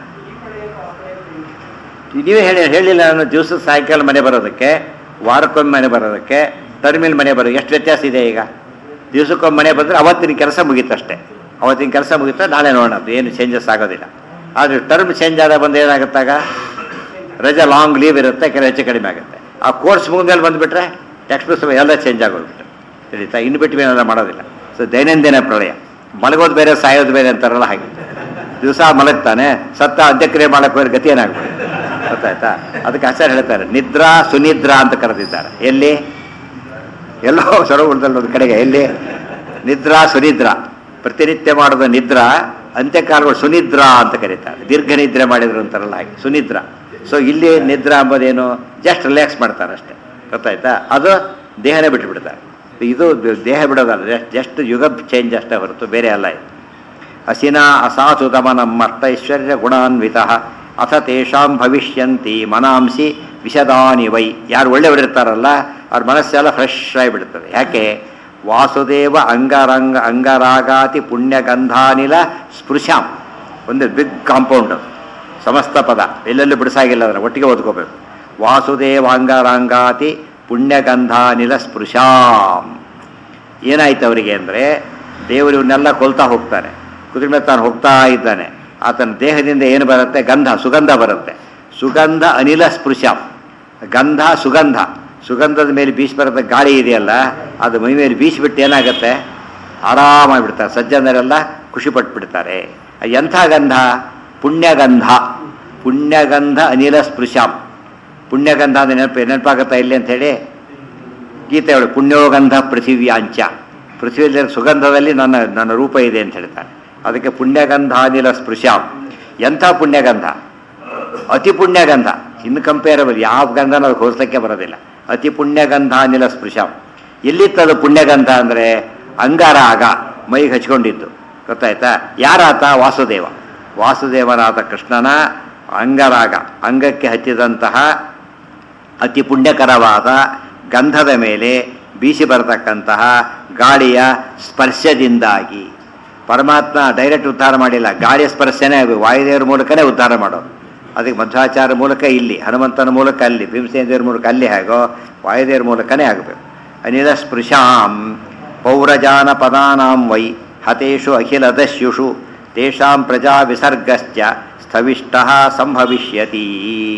ನೀವೇ ಹೇಳಿ ಹೇಳಿಲ್ಲ ನಾನು ದಿವಸದ ಸಾಯಂಕಾಲ ಮನೆ ಬರೋದಕ್ಕೆ ವಾರಕ್ಕೊಮ್ಮೆ ಮನೆ ಬರೋದಕ್ಕೆ ಟರ್ಮಿಲ್ ಮನೆ ಬರೋದು ಎಷ್ಟು ವ್ಯತ್ಯಾಸ ಇದೆ ಈಗ ದಿವಸಕ್ಕೊಮ್ಮೆ ಮನೆ ಬಂದರೆ ಅವತ್ತಿನ ಕೆಲಸ ಮುಗೀತಷ್ಟೇ ಅವತ್ತಿನ ಕೆಲಸ ಮುಗೀತಾ ನಾಳೆ ನೋಡೋಣ ಅದು ಏನು ಚೇಂಜಸ್ ಆಗೋದಿಲ್ಲ ಆದರೆ ಟರ್ಮ್ ಚೇಂಜ್ ಆದ ಬಂದು ಏನಾಗುತ್ತಾಗ ರಜೆ ಲಾಂಗ್ ಲೀವ್ ಇರುತ್ತೆ ಕೆಲವು ಹೆಚ್ಚು ಕಡಿಮೆ ಆಗುತ್ತೆ ಆ ಕೋರ್ಸ್ ಮುಗಿದ್ಮೇಲೆ ಬಂದುಬಿಟ್ರೆ ಟೆಕ್ಸ್ಟ್ ಬುಕ್ಸ್ ಎಲ್ಲ ಚೇಂಜ್ ಆಗೋಗ್ಬಿಟ್ಟು ತಿಳಿತಾ ಇನ್ನು ಬಿಟ್ಟು ಏನೆಲ್ಲ ಮಾಡೋದಿಲ್ಲ ಸೊ ದೈನಂದಿನ ಪ್ರಳಯ ಮಲಗೋದು ಬೇರೆ ಸಾಯೋದು ಬೇರೆ ಅಂತಾರಲ್ಲ ಹಾಗೆ ದಿವಸ ಮಲಗ್ತಾನೆ ಸತ್ತ ಅಂತ್ಯಕ್ರಿಯೆ ಮಾಡಕ್ಕೆ ಬೇರೆ ಗತಿ ಏನಾಗ್ಬಿಡುತ್ತೆ ಗೊತ್ತಾಯ್ತಾ ಅದಕ್ಕೆ ಆಚಾರ್ಯ ಹೇಳ್ತಾರೆ ನಿದ್ರಾ ಸುನಿದ್ರಾ ಅಂತ ಕರೆದಿದ್ದಾರೆ ಎಲ್ಲಿ ಎಲ್ಲೋ ಸರೋವರದಲ್ಲಿ ಒಂದು ಕಡೆಗೆ ಎಲ್ಲಿ ನಿದ್ರಾ ಸುನಿದ್ರಾ ಪ್ರತಿನಿತ್ಯ ಮಾಡೋದು ನಿದ್ರಾ ಅಂತ್ಯಕಾಲಗಳು ಸುನಿದ್ರಾ ಅಂತ ಕರೀತಾರೆ ದೀರ್ಘ ನಿದ್ರೆ ಮಾಡಿದ್ರು ಅಂತಾರಲ್ಲ ಹಾಗೆ ಸುನಿದ್ರಾ ಸೊ ಇಲ್ಲಿ ನಿದ್ರಾ ಎಂಬುದೇನು ಜಸ್ಟ್ ರಿಲ್ಯಾಕ್ಸ್ ಮಾಡ್ತಾರೆ ಅಷ್ಟೇ ಗೊತ್ತಾಯ್ತಾ ಅದು ದೇಹನೇ ಬಿಟ್ಟು ಬಿಡ್ತಾರೆ ಇದು ದೇಹ ಬಿಡೋದಲ್ಲ ಜಸ್ಟ್ ಯುಗ ಚೇಂಜ್ ಅಷ್ಟೇ ಹೊರತು ಬೇರೆ ಅಲ್ಲ ಇದು ಅಸಿನ ಅಸಾಸುತಮನಂ ಅಷ್ಟೈಶ್ವರ್ಯ ಗುಣಾನ್ವಿತ ಅಥ ತೇಷಾಂ ಭವಿಷ್ಯಂತಿ ಮನಾಂಸಿ ವಿಷದಾನಿ ವೈ ಯಾರು ಒಳ್ಳೆಯವರು ಇರ್ತಾರಲ್ಲ ಅವ್ರ ಮನಸ್ಸೆಲ್ಲ ಫ್ರೆಶ್ ಆಗಿಬಿಡ್ತದೆ ಯಾಕೆ ವಾಸುದೇವ ಅಂಗರಂಗ ಅಂಗರಾಗಾತಿ ಪುಣ್ಯಗಂಧಾನಿಲ ಸ್ಪೃಶಾಂ ಒಂದು ಬಿಗ್ ಕಾಂಪೌಂಡ್ ಅದು ಸಮಸ್ತ ಪದ ಎಲ್ಲೆಲ್ಲೂ ಬಿಡಿಸಾಗಿಲ್ಲ ಅದನ್ನು ಒಟ್ಟಿಗೆ ಓದ್ಕೋಬೇಕು ವಾಸುದೇವಾಂಗರಾಂಗಾತಿ ಪುಣ್ಯಗಂಧಾನಿಲ ಸ್ಪೃಶಾಂ ಏನಾಯ್ತು ಅವರಿಗೆ ಅಂದರೆ ದೇವರು ಇವನ್ನೆಲ್ಲ ಕೊಲ್ತಾ ಹೋಗ್ತಾನೆ ಕುದುರೆ ಮೇಲೆ ತಾನು ಹೋಗ್ತಾ ಇದ್ದಾನೆ ಆತನ ದೇಹದಿಂದ ಏನು ಬರುತ್ತೆ ಗಂಧ ಸುಗಂಧ ಬರುತ್ತೆ ಸುಗಂಧ ಅನಿಲ ಸ್ಪೃಶಾಂ ಗಂಧ ಸುಗಂಧ ಸುಗಂಧದ ಮೇಲೆ ಬೀಸಿ ಬರುತ್ತೆ ಗಾಳಿ ಇದೆಯಲ್ಲ ಅದು ಮೈ ಮೇಲೆ ಬೀಸಿಬಿಟ್ಟು ಏನಾಗುತ್ತೆ ಆರಾಮಾಗಿಬಿಡ್ತಾರೆ ಸಜ್ಜನರೆಲ್ಲ ಖುಷಿ ಪಟ್ಬಿಡ್ತಾರೆ ಎಂಥ ಗಂಧ ಪುಣ್ಯಗಂಧ ಪುಣ್ಯಗಂಧ ಅನಿಲ ಸ್ಪೃಶಾಂ ಪುಣ್ಯಗಂಧ ಅಂದ್ರೆ ನೆನಪು ನೆನಪಾಗುತ್ತಾ ಇಲ್ಲಿ ಅಂಥೇಳಿ ಗೀತೆ ಹೇಳು ಪುಣ್ಯೋಗಂಧ ಪೃಥಿವ್ಯಾಂಚ ಪೃಥ್ವಿಯಲ್ಲಿ ಸುಗಂಧದಲ್ಲಿ ನನ್ನ ನನ್ನ ರೂಪ ಇದೆ ಅಂತ ಹೇಳ್ತಾರೆ ಅದಕ್ಕೆ ಪುಣ್ಯಗಂಧಾನಿಲ ಸ್ಪೃಶ್ಯಾಂ ಎಂಥ ಪುಣ್ಯಗಂಧ ಅತಿ ಪುಣ್ಯಗಂಧ ಇನ್ನು ಕಂಪೇರಬಲ್ ಯಾವ ಗಂಧನೂ ಅದಕ್ಕೆ ಹೋಲಿಸಲಿಕ್ಕೆ ಬರೋದಿಲ್ಲ ಅತಿ ಪುಣ್ಯಗಂಧಾನಿಲ ಸ್ಪೃಶಾಂ ಎಲ್ಲಿತ್ತದು ಪುಣ್ಯಗಂಧ ಅಂದರೆ ಅಂಗಾರಾಗ ಮೈಗೆ ಹಚ್ಕೊಂಡಿದ್ದು ಗೊತ್ತಾಯ್ತಾ ಯಾರಾತ ವಾಸುದೇವ ವಾಸುದೇವನಾದ ಕೃಷ್ಣನ ಅಂಗರಾಗ ಅಂಗಕ್ಕೆ ಹಚ್ಚಿದಂತಹ ಅತಿ ಪುಣ್ಯಕರವಾದ ಗಂಧದ ಮೇಲೆ ಬೀಸಿ ಬರತಕ್ಕಂತಹ ಗಾಳಿಯ ಸ್ಪರ್ಶದಿಂದಾಗಿ ಪರಮಾತ್ಮ ಡೈರೆಕ್ಟ್ ಉದ್ಧಾರ ಮಾಡಿಲ್ಲ ಗಾಳಿಯ ಸ್ಪರ್ಶನೇ ವಾಯುದೇವರ ಮೂಲಕನೇ ಉದ್ಧಾರ ಮಾಡೋದು ಅದಕ್ಕೆ ಮಧ್ವಾಚಾರ ಮೂಲಕ ಇಲ್ಲಿ ಹನುಮಂತನ ಮೂಲಕ ಅಲ್ಲಿ ಭೀಮಸೇನ ದೇವರ ಮೂಲಕ ಅಲ್ಲಿ ಹೇಗೋ ವಾಯುದೇವರ ಮೂಲಕನೇ ಆಗಬೇಕು ಅನಿಲ ಸ್ಪೃಶಾಂ ಪೌರಜಾನ ಪದಾನಾಂ ವೈ ಹತೇಷು ಅಖಿಲ ದಸ್ಯುಷು ತೇಷಾಂ ಪ್ರಜಾ ವಿಸರ್ಗಶ್ಚ ಸ್ಥವಿಷ್ಟ ಸಂಭವಿಷ್ಯತಿ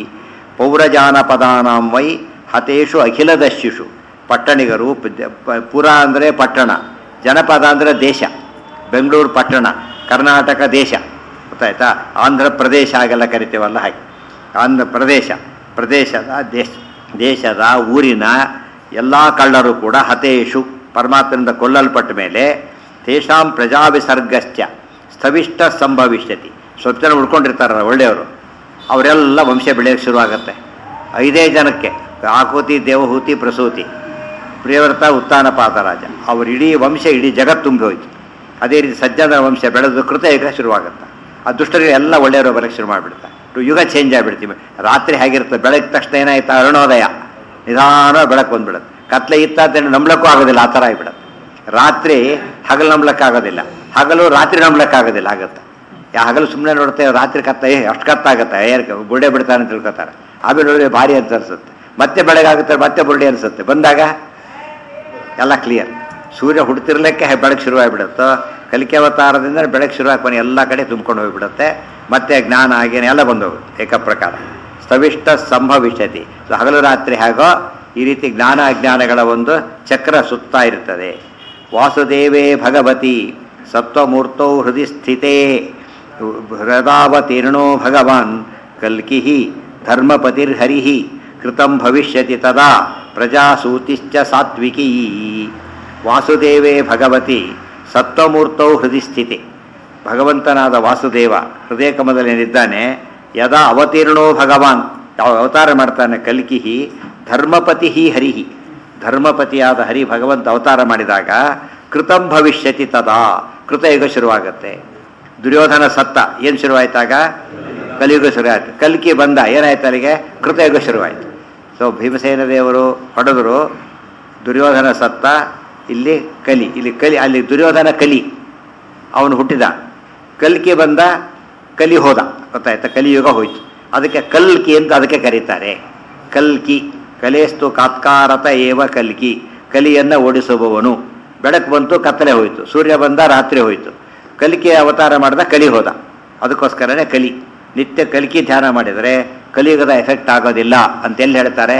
ಪೌರಜಾನಪದಾನಾಂ ವೈ ಹತೇಷು ಅಖಿಲ ದಸ್ಯುಷು ಪಟ್ಟಣಿಗರು ಪ- ಪ- ಪುರ ಅಂದರೆ ಪಟ್ಟಣ ಜನಪದ ಅಂದರೆ ದೇಶ ಬೆಂಗಳೂರು ಪಟ್ಟಣ ಕರ್ನಾಟಕ ದೇಶ ಗೊತ್ತಾಯ್ತಾ ಆಂಧ್ರ ಪ್ರದೇಶ ಹಾಗೆಲ್ಲ ಕರಿತೀವಲ್ಲ ಹಾಗೆ ಆಂಧ್ರ ಪ್ರದೇಶ ಪ್ರದೇಶದ ದೇಶ ದೇಶದ ಊರಿನ ಎಲ್ಲ ಕಳ್ಳರು ಕೂಡ ಹತೇಶು ಪರಮಾತ್ಮನಿಂದ ಕೊಲ್ಲಲ್ಪಟ್ಟ ಮೇಲೆ ತೇಷಾಂ ಪ್ರಜಾ ವಿಸರ್ಗಶ್ಚ ಸ್ಥವಿಷ್ಟ ಸಂಭವಿಷ್ಯತಿ ಸ್ವಲ್ಪ ಜನ ಉಳ್ಕೊಂಡಿರ್ತಾರಲ್ಲ ಒಳ್ಳೆಯವರು ಅವರೆಲ್ಲ ವಂಶ ಬೆಳೆಯೋಕ್ಕೆ ಶುರುವಾಗತ್ತೆ ಐದೇ ಜನಕ್ಕೆ ಆಕೂತಿ ದೇವಹೂತಿ ಪ್ರಸೂತಿ ಪ್ರಿಯವ್ರತ ಉತ್ಥಾನ ಪಾತರಾಜ ಅವ್ರ ಇಡೀ ವಂಶ ಇಡೀ ಜಗತ್ತು ತುಂಬಿ ಹೋಯ್ತು ಅದೇ ರೀತಿ ಸಜ್ಜನರ ವಂಶ ಬೆಳೆದು ಕೃತಯುಗ ಶುರುವಾಗುತ್ತೆ ಆ ದುಷ್ಟರಿಗೆ ಎಲ್ಲ ಒಳ್ಳೆಯವರು ಬರೋಕ್ಕೆ ಶುರು ಮಾಡಿಬಿಡ್ತಾರೆ ಯುಗ ಚೇಂಜ್ ಆಗಿಬಿಡ್ತೀವಿ ರಾತ್ರಿ ಹೇಗಿರುತ್ತೆ ಬೆಳಗ್ಗೆ ತಕ್ಷಣ ಏನಾಯ್ತಾ ಅರುಣೋದಯ ನಿಧಾನ ಬೆಳಕು ಬಂದ್ಬಿಡುತ್ತೆ ಕತ್ಲೆ ಇತ್ತ ಅಂತ ನಂಬ್ಲಕ್ಕೂ ಆಗೋದಿಲ್ಲ ಆ ಥರ ಆಗಿಬಿಡುತ್ತೆ ರಾತ್ರಿ ಹಗಲು ನಂಬ್ಲಕ್ಕಾಗೋದಿಲ್ಲ ಹಗಲು ರಾತ್ರಿ ನಂಬ್ಲಕ್ಕಾಗೋದಿಲ್ಲ ಆಗುತ್ತೆ ಯಾ ಹಗಲು ಸುಮ್ಮನೆ ನೋಡ್ತೇವೆ ರಾತ್ರಿ ಕತ್ತ ಏ ಅಷ್ಟು ಕತ್ತಾಗುತ್ತೆ ಏರ್ ಬುರ್ಡೆ ಬಿಡ್ತಾನೆ ಅಂತ ತಿಳ್ಕೊತಾರೆ ಆಮೇಲೆ ನೋಡಿದ್ರೆ ಭಾರಿ ಅಂತ ಅನ್ಸುತ್ತೆ ಮತ್ತೆ ಬೆಳಗಾಗುತ್ತೆ ಮತ್ತೆ ಬುರ್ಡೆ ಅನಿಸುತ್ತೆ ಬಂದಾಗ ಎಲ್ಲ ಕ್ಲಿಯರ್ ಸೂರ್ಯ ಹುಡ್ತಿರ್ಲಿಕ್ಕೆ ಬೆಳಕು ಶುರುವಾಗಿಬಿಡುತ್ತೋ ಕಲಿಕೆ ಅವತಾರದಿಂದ ಬೆಳಕು ಶುರುವಾಗಿ ಕೊನೆ ಎಲ್ಲ ಕಡೆ ತುಂಬ್ಕೊಂಡು ಹೋಗ್ಬಿಡುತ್ತೆ ಮತ್ತೆ ಜ್ಞಾನ ಆಗೇನೆ ಎಲ್ಲ ಬಂದೋಗುತ್ತೆ ಏಕಪ್ರಕಾರ ಸ್ಥವಿಷ್ಟ ಸಂಭವಿಷ್ಯತಿ ಸೊ ಹಗಲು ರಾತ್ರಿ ಹೇಗೋ ಈ ರೀತಿ ಜ್ಞಾನ ಅಜ್ಞಾನಗಳ ಒಂದು ಚಕ್ರ ಸುತ್ತಾ ಇರ್ತದೆ ವಾಸುದೇವೇ ಭಗವತಿ ಸತ್ವಮೂರ್ತೌ ಹೃದಯ ಸ್ಥಿತೇ ಹೃದಾವತೀರ್ಣೋ ಭಗವಾನ್ ಕಲ್ಕಿ ಧರ್ಮಪತಿರ್ಹರಿ ಕೃತಂ ಭವಿಷ್ಯತಿ ತದಾ ಪ್ರಜಾಸೂತಿಶ್ಚ ಸಾತ್ವಿಕೀ ವಾಸುದೇವೇ ಭಗವತಿ ಸತ್ವಮೂರ್ತೌ ಹೃದಯ ಸ್ಥಿತಿ ಭಗವಂತನಾದ ವಾಸುದೇವ ಹೃದಯ ಕಮಲದಲ್ಲಿದ್ದಾನೆ ಯದಾ ಅವತೀರ್ಣೋ ಭಗವಾನ್ ಯಾವ ಅವತಾರ ಮಾಡ್ತಾನೆ ಕಲ್ಕಿ ಧರ್ಮಪತಿ ಹರಿಹಿ ಧರ್ಮಪತಿಯಾದ ಹರಿ ಭಗವಂತ ಅವತಾರ ಮಾಡಿದಾಗ ಕೃತಂ ಭವಿಷ್ಯತಿ ತದಾ ಕೃತಯುಗ ಶುರುವಾಗತ್ತೆ ದುರ್ಯೋಧನ ಸತ್ತ ಏನು ಶುರುವಾಯ್ತಾಗ ಕಲಿಯುಗ ಶುರುವಾಯ್ತು ಕಲ್ಕಿ ಬಂದ ಏನಾಯ್ತು ಅಲ್ಲಿಗೆ ಕೃತಯುಗ ಶುರುವಾಯಿತು ಸೊ ಭೀಮಸೇನ ದೇವರು ಹೊಡೆದರು ದುರ್ಯೋಧನ ಸತ್ತ ಇಲ್ಲಿ ಕಲಿ ಇಲ್ಲಿ ಕಲಿ ಅಲ್ಲಿ ದುರ್ಯೋಧನ ಕಲಿ ಅವನು ಹುಟ್ಟಿದ ಕಲ್ಕಿ ಬಂದ ಕಲಿ ಹೋದ ಗೊತ್ತಾಯ್ತಾ ಕಲಿಯುಗ ಹೋಯ್ತು ಅದಕ್ಕೆ ಕಲ್ಕಿ ಅಂತ ಅದಕ್ಕೆ ಕರೀತಾರೆ ಕಲ್ಕಿ ಕಲೇಸ್ತು ಕಾತ್ಕಾರತ ಏವ ಕಲ್ಕಿ ಕಲಿಯನ್ನು ಓಡಿಸುವವನು ಬೆಳಕು ಬಂತು ಕತ್ತಲೆ ಹೋಯಿತು ಸೂರ್ಯ ಬಂದ ರಾತ್ರಿ ಹೋಯಿತು ಕಲಿಕೆ ಅವತಾರ ಮಾಡಿದ ಕಲಿ ಹೋದ ಅದಕ್ಕೋಸ್ಕರನೇ ಕಲಿ ನಿತ್ಯ ಕಲಿಕೆ ಧ್ಯಾನ ಮಾಡಿದರೆ ಕಲಿಯುಗದ ಎಫೆಕ್ಟ್ ಆಗೋದಿಲ್ಲ ಅಂತೆಲ್ಲಿ ಹೇಳ್ತಾರೆ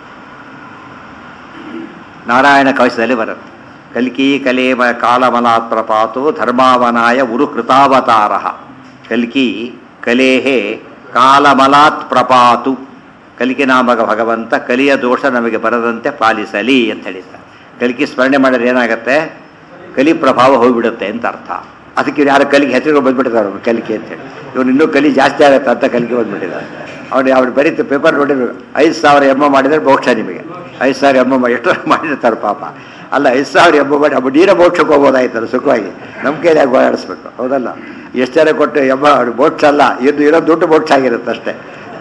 ನಾರಾಯಣ ಕವಚದಲ್ಲಿ ಬರುತ್ತೆ ಕಲ್ಕಿ ಕಲೇಮ ಕಾಲಮಲಾತ್ ಪ್ರಪಾತು ಧರ್ಮಾವನಾಯ ಉರು ಕೃತಾವತಾರ ಕಲ್ಕಿ ಕಲೇಹೇ ಕಾಲಮಲಾತ್ ಪ್ರಪಾತು ಕಲಿಕೆ ನಾಮಕ ಭಗವಂತ ಕಲಿಯ ದೋಷ ನಮಗೆ ಬರದಂತೆ ಪಾಲಿಸಲಿ ಅಂತ ಹೇಳಿದ್ದಾರೆ ಕಲಿಕೆ ಸ್ಮರಣೆ ಮಾಡಿದ್ರೆ ಏನಾಗುತ್ತೆ ಕಲಿ ಪ್ರಭಾವ ಹೋಗ್ಬಿಡುತ್ತೆ ಅಂತ ಅರ್ಥ ಅದಕ್ಕೆ ಇವ್ರು ಯಾರು ಕಲಿಗೆ ಹೆಸರು ಬಂದ್ಬಿಟ್ಟಿದ್ದಾರೆ ಅವ್ರು ಕಲಿಕೆ ಅಂತೇಳಿ ಇವನು ಇನ್ನೂ ಕಲಿ ಜಾಸ್ತಿ ಆಗುತ್ತೆ ಅಂತ ಕಲಿಕೆ ಬಂದ್ಬಿಟ್ಟಿದ್ದಾರೆ ಅವ್ರು ಅವ್ರು ಬರೀತು ಪೇಪರ್ ನೋಡಿದ್ರು ಐದು ಸಾವಿರ ಎಮ್ಮ ಮಾಡಿದರೆ ಮೋಕ್ಷ ನಿಮಗೆ ಐದು ಸಾವಿರ ಎಮ್ಮ ಮಾಡಿ ಎಷ್ಟು ಮಾಡಿರ್ತಾರೆ ಪಾಪ ಅಲ್ಲ ಐದು ಸಾವಿರ ಎಮ್ಮ ಮಾಡಿ ಅಬ್ಬ ನೀರ ಮೋಕ್ಷಕ್ಕೆ ಹೋಗ್ಬೋದಾಯ್ತಲ್ಲ ಸುಖವಾಗಿ ನಮ್ಮ ಕೈಲಿ ಓಡಾಡಿಸ್ಬೇಕು ಹೌದಲ್ಲ ಎಷ್ಟು ಜನ ಕೊಟ್ಟು ಎಮ್ಮ ಅವ್ರು ಮೋಕ್ಷ ಅಲ್ಲ ಇನ್ನು ಇರೋ ದುಡ್ಡು ಮೋಕ್ಷ ಆಗಿರುತ್ತೆ ಅಷ್ಟೇ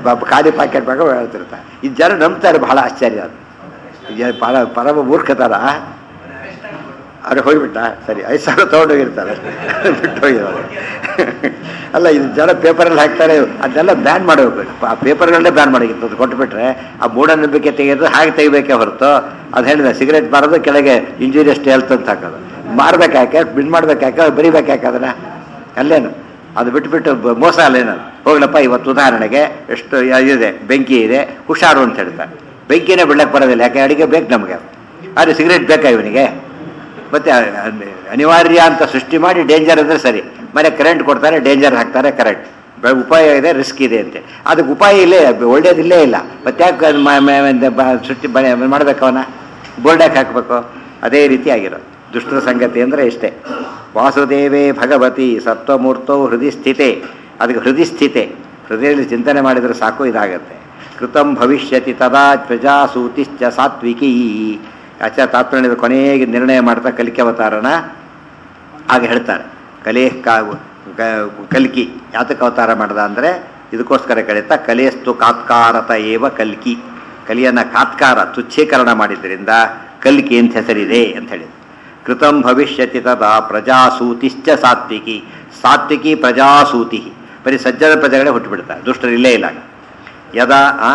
ಬ- ಖಾಲಿ ಪ್ಯಾಕೆಟ್ ಬೇಕು ಹೇಳ್ತಿರ್ತಾರೆ ಈ ಜನ ನಂಬ್ತಾರೆ ಬಹಳ ಆಶ್ಚರ್ಯ ಅದು ಈ ಜನ ಪರ ಪರಮ ಮೂರ್ಖತರ ಅವ್ರು ಹೋಗ್ಬಿಟ್ಟ ಸರಿ ಐದು ಸಾವಿರ ತೊಗೊಂಡೋಗಿರ್ತಾರೆ ಬಿಟ್ಟು ಹೋಗಿದ್ದಾರೆ ಅಲ್ಲ ಇದು ಜನ ಪೇಪರಲ್ಲಿ ಹಾಕ್ತಾರೆ ಅದನ್ನೆಲ್ಲ ಬ್ಯಾನ್ ಮಾಡಬೇಕು ಆ ಪೇಪರ್ಗಳನ್ನೇ ಬ್ಯಾನ್ ಮಾಡಿತ್ತು ಅದು ಕೊಟ್ಬಿಟ್ರೆ ಆ ಮೂಢನಂಬಿಕೆ ತೆಗೆದು ಹಾಗೆ ತೆಗಿಬೇಕೇ ಹೊರತು ಅದು ಹೇಳಿದೆ ಸಿಗರೇಟ್ ಮಾರೋದು ಕೆಳಗೆ ಇಂಜುರಿಯಸ್ಟ್ ಹೆಲ್ತ್ ಅಂತ ಹಾಕೋದು ಮಾರ್ಬೇಕಾಕೆ ಬಿನ್ ಮಾಡ್ಬೇಕಾಕೆ ಬರಿಬೇಕಾಕೆ ಅದನ್ನ ಅಲ್ಲೇನು ಅದು ಬಿಟ್ಬಿಟ್ಟು ಬ- ಮೋಸ ಅಲ್ಲೇನು ಹೋಗ್ಲಪ್ಪ ಇವತ್ತು ಉದಾಹರಣೆಗೆ ಎಷ್ಟು ಇದೆ ಬೆಂಕಿ ಇದೆ ಹುಷಾರು ಅಂತ ಹೇಳ್ತಾರೆ ಬೆಂಕಿನೇ ಬಿಡ್ಲಕ್ಕೆ ಬರೋದಿಲ್ಲ ಯಾಕೆ ಅಡಿಗೆ ಬೇಕು ನಮಗೆ ಆದರೆ ಸಿಗರೇಟ್ ಬೇಕಾ ಇವನಿಗೆ ಮತ್ತೆ ಅ- ಅ- ಅನಿವಾರ್ಯ ಅಂತ ಸೃಷ್ಟಿ ಮಾಡಿ ಡೇಂಜರ್ ಅಂದರೆ ಸರಿ ಮನೆ ಕರೆಂಟ್ ಕೊಡ್ತಾರೆ ಡೇಂಜರ್ ಹಾಕ್ತಾರೆ ಕರೆಂಟ್ ಉಪಾಯ ಇದೆ ರಿಸ್ಕ್ ಇದೆ ಅಂತೆ ಅದಕ್ಕೆ ಉಪಾಯ ಇಲ್ಲೇ ಒಳ್ಳೇದಿಲ್ಲೇ ಇಲ್ಲ ಮತ್ತೆ ಯಾಕೆ ಅದ್ ಮ- ಮ- ಮ- ಬ- ಸೃಷ್ಟಿ ಮಾಡ್ಬೇಕು ಅವನ ಬೋರ್ಡಾಕ್ ಹಾಕಬೇಕು ಅದೇ ರೀತಿ ಆಗಿರೋ ದುಷ್ಟರ ಸಂಗತಿ ಅಂದರೆ ಇಷ್ಟೇ ವಾಸುದೇವೇ ಭಗವತಿ ಸತ್ವಮೂರ್ತೋ ಹೃದಯ ಸ್ಥಿತೆ ಅದಕ್ಕೆ ಹೃದಯ ಸ್ಥಿತೆ ಹೃದಯದಲ್ಲಿ ಚಿಂತನೆ ಮಾಡಿದರೆ ಸಾಕು ಇದಾಗತ್ತೆ ಕೃತಂ ಭವಿಷ್ಯತಿ ತದಾ ಪ್ರಜಾಸೂತಿಶ್ಚ ಸಾತ್ವಿಕಿ ಆಚ ತಾತ್ಪರ್ಯದ ಕೊನೆಗೆ ನಿರ್ಣಯ ಮಾಡ್ತಾ ಕಲಿಕೆ ಅವತಾರನ ಆಗ ಹೇಳ್ತಾರೆ ಕಲೆ ಕಾ ಕ- ಕಲ್ಕಿ ಯಾತಕ್ಕೆ ಅವತಾರ ಮಾಡ್ದ ಅಂದರೆ ಇದಕ್ಕೋಸ್ಕರ ಕಳೀತಾ ಕಲೆಸ್ತು ಕಾತ್ಕಾರತ ಏವ ಕಲ್ಕಿ ಕಲಿಯನ್ನು ಕಾತ್ಕಾರ ತುಚ್ಛೀಕರಣ ಮಾಡಿದ್ರಿಂದ ಕಲ್ಕಿ ಅಂತ ಹೆಸರಿದೆ ಅಂತ ಹೇಳಿದ್ರು ಕೃತಂ ಭವಿಷ್ಯತಿ ತದಾ ಪ್ರಜಾಸೂತಿಶ್ಚ ಸಾತ್ವಿಕಿ ಸಾತ್ವಿಕಿ ಪ್ರಜಾಸೂತಿ ಬರೀ ಸಜ್ಜನ ಪ್ರಜೆಗಳೇ ಹುಟ್ಟುಬಿಡ್ತಾರೆ ದುಷ್ಟರು ಇಲ್ಲೇ ಇಲ್ಲ ಆಗ. ಯದಾ ಆ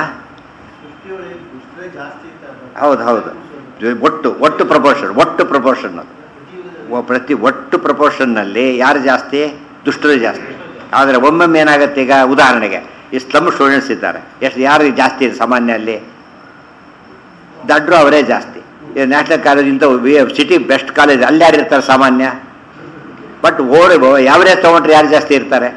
ಹೌದು ಹೌದು ಜೊ- ಒಟ್ಟು ಒಟ್ಟು ಪ್ರಪೋರ್ಷನ್ ಒಟ್ಟು ಪ್ರಪೋರ್ಷನ್ ಅದು ಒ- ಪ್ರತಿ ಒಟ್ಟು ಪ್ರಪೋರ್ಷನ್ನಲ್ಲಿ ಯಾರು ಜಾಸ್ತಿ ದುಷ್ಟರು ಜಾಸ್ತಿ ಆದರೆ ಒಮ್ಮೊಮ್ಮೆ ಏನಾಗುತ್ತೆ ಈಗ ಉದಾಹರಣೆಗೆ ಈ ಸ್ಲಮ್ ಸ್ಟೂಡೆಂಟ್ಸ್ ಇದ್ದಾರೆ ಎಷ್ಟು ಯಾರು ಜಾಸ್ತಿ ಇದೆ ಸಾಮಾನ್ಯ ಅಲ್ಲಿ ದಡ್ರು ಅವರೇ ಜಾಸ್ತಿ ಈ ನ್ಯಾಷನಲ್ ಕಾಲೇಜ್ ಇಂಥ ಸಿಟಿ ಬೆಸ್ಟ್ ಕಾಲೇಜ್ ಅಲ್ಲಿ ಯಾರು ಇರ್ತಾರೆ ಸಾಮಾನ್ಯ ಬಟ್ ಓಡಿ ಯಾವರೇಜ್ ತೊಗೊಂಡ್ರೆ ಯಾರು ಜಾಸ್ತಿ ಇರ್ತಾರೆ